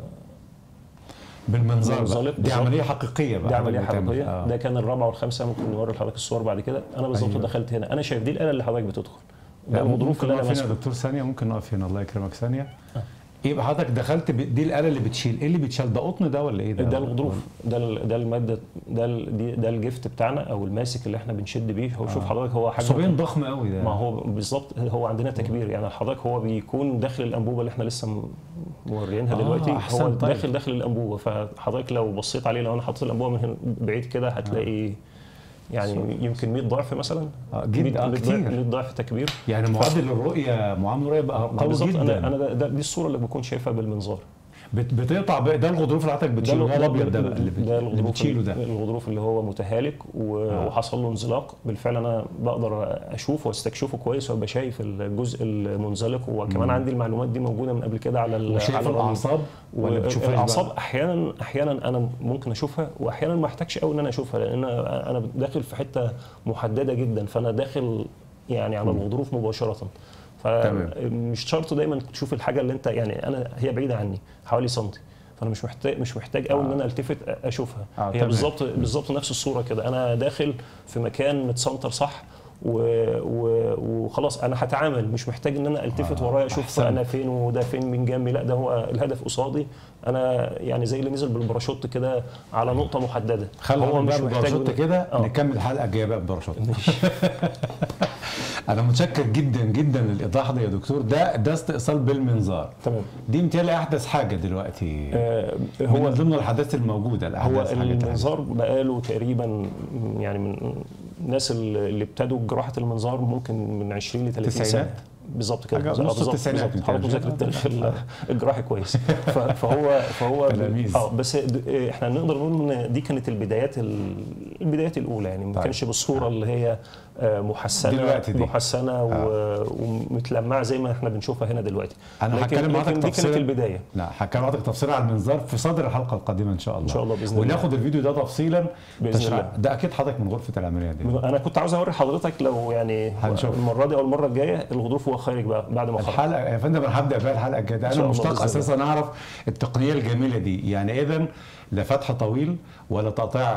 بالمنظار منظلق بقى. دي بالظبط. عمليه حقيقيه بقى دي عمليه حضرتك بتعمل. حقيقيه آه. ده كان الرابعه والخامسه ممكن نوري لحضرتك الصور بعد كده انا بالظبط أيوة. دخلت هنا انا شايف دي الاله اللي حضرتك بتدخل ده لا، الغضروف ممكن اللي انا نقف هنا يا ماسكه دكتور ثانيه ممكن نقف هنا الله يكرمك ثانيه يبقى حضرتك دخلت ب... دي الاله اللي بتشيل ايه اللي بيتشال ده قطن ده ولا ايه ده ده الغضروف ده ال- ده الماده ده ال- دي- ده الجفت بتاعنا او الماسك اللي احنا بنشد بيه هو شوف حضرتك هو حجمه صبيان ضخم قوي ده ما هو بالظبط هو عندنا تكبير يعني حضرتك هو بيكون داخل الانبوبه اللي احنا لسه م- موريينها آه، دلوقتي أحسن، هو طيب. داخل داخل الانبوبه فحضرتك لو بصيت عليه لو انا حطيت الانبوبه من هنا بعيد كده هتلاقي يعني يمكن 100 ضعف مثلا آه، جدا، 100 آه، 100 كتير. ضعف 100 ضعف تكبير يعني معدل الرؤيه معامل الرؤيه بقى ما قوي بالظبط جدا انا انا ده, ده دي الصوره اللي بكون شايفها بالمنظار بت... بتقطع بقى ده الغضروف اللي حضرتك بتشيله ده هو الابيض ده بقى اللي, بت... ده اللي الغضروف بتشيله ده الغضروف اللي هو متهالك و- آه. وحصل له انزلاق بالفعل انا بقدر اشوفه واستكشفه كويس وابقى شايف الجزء المنزلق وكمان عندي المعلومات دي موجوده من قبل كده على ال- وشايف على الرمل. الاعصاب ولا بتشوفهاش الاعصاب بقى؟ احيانا احيانا انا ممكن اشوفها واحيانا ما احتاجش قوي ان انا اشوفها لان انا أنا داخل في حته محدده جدا فانا داخل يعني على الغضروف مباشره تمام. فمش شرط دايما تشوف الحاجه اللي انت يعني انا هي بعيده عني حوالي سنتي فانا مش محتاج مش محتاج قوي ان انا التفت اشوفها آه، هي تمام. بالظبط بالظبط نفس الصوره كده انا داخل في مكان متسنتر صح و... و... وخلاص انا هتعامل مش محتاج ان انا التفت آه، ورايا اشوف أحسنت. انا فين وده فين من جنبي لا ده هو الهدف قصادي انا يعني زي اللي نزل بالباراشوت كده على نقطه محدده خلي هو هو مش بقى محتاج بباراشوت كده آه. نكمل الحلقه الجايه بقى بباراشوت انا متشكر جدا جدا للايضاح ده يا دكتور ده ده استئصال بالمنظار تمام دي متهيألي احدث حاجه دلوقتي آه هو هو من ضمن الحداثات الموجوده هو الاحداث حاجات المنظار بقاله تقريبا يعني من الناس اللي اللي ابتدوا جراحه المنظار ممكن من 20 ل 30 سنه تسعينات؟ بالظبط كده حاجة آه، نص بالظبط، التسعينات بالظبط. متهيألي. حضرتك مذاكر التاريخ ال- الجراحي كويس ف- فهو فهو تلاميذ. اه بس د- احنا نقدر نقول ان دي كانت البدايات ال- البدايات الاولى يعني ما طيب. كانش بالصوره اللي هي آه، محسنه دلوقتي دي. محسنه و- ومتلمعه زي ما احنا بنشوفها هنا دلوقتي أنا لكن- هتكلم معاك لكن دي كانت تفصيلاً. البدايه لا هتكلم حضرتك تفصيلا على المنظار في صدر الحلقه القادمه ان شاء الله إن شاء الله بإذن الله. وناخد الفيديو ده تفصيلا بإذن تشرح- الله. ده اكيد حضرتك من غرفه العمليه دي انا كنت عاوز اوري حضرتك لو يعني هنشوف. المره دي او المره الجايه الغضروف وهو خارج بقى بعد ما خرج الحلقه يا فندم انا هبدا بقى الحلقه الجايه ده إن انا شاء الله مشتاق بإذن الله. اساسا اعرف التقنيه الجميله دي يعني اذا لا فتح طويل ولا تقطيع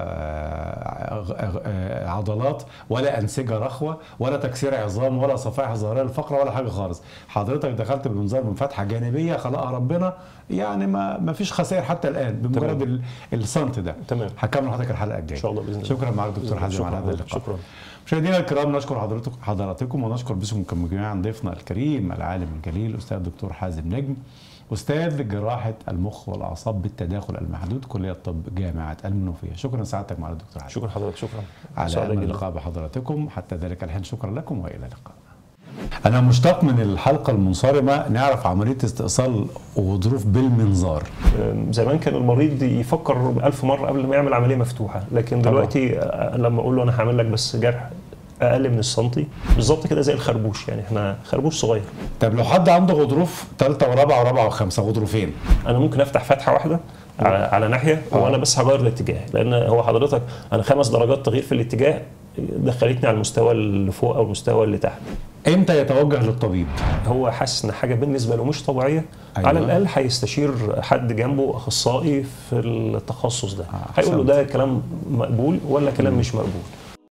آه، آه، آه، عضلات ولا انسجه رخوه ولا تكسير عظام ولا صفائح ظاهريه للفقره ولا حاجه خالص حضرتك دخلت بالمنظار من فتحه جانبيه خلقها ربنا يعني ما ما فيش خسائر حتى الان بمجرد ال- السنت ده تمام. هكمل حضرتك الحلقه الجايه إن شاء الله بإذن الله. شكرا معاك دكتور حازم شكراً على هذا حضرتك، اللقاء شكراً. مشاهدينا الكرام نشكر حضرتك حضراتكم ونشكر باسمكم جميعا ضيفنا الكريم العالم الجليل الاستاذ الدكتور حازم نجم استاذ جراحه المخ والاعصاب بالتداخل المحدود كليه الطب جامعه المنوفيه شكرا سعادتك معنا دكتور حازم شكرا حضرتك شكرا على سعيد امل جداً. اللقاء بحضراتكم حتى ذلك الحين شكرا لكم والى اللقاء انا مشتاق من الحلقه المنصرمه نعرف عمليه استئصال غضروف بالمنظار أم، زمان كان المريض يفكر ألف مرة قبل ما يعمل عملية مفتوحة لكن طبعا. دلوقتي آه، لما أقول له أنا هعمل لك بس جرح أقل من السنتي بالظبط كده زي الخربوش يعني احنا خربوش صغير طب لو حد عنده غضروف ثالثه ورابعه ورابعه وخمسه غضروفين انا ممكن افتح فتحه واحده على, على ناحيه آه. وانا بس هغير الاتجاه لان هو حضرتك انا خمس درجات تغيير في الاتجاه دخلتني على المستوى اللي فوق او المستوى اللي تحت امتى يتوجه للطبيب هو حاسس ان حاجه بالنسبه له مش طبيعيه أيوة. أيوة. على الاقل هيستشير حد جنبه اخصائي في التخصص ده آه، هيقول له أحسنت. ده كلام مقبول ولا كلام مش مقبول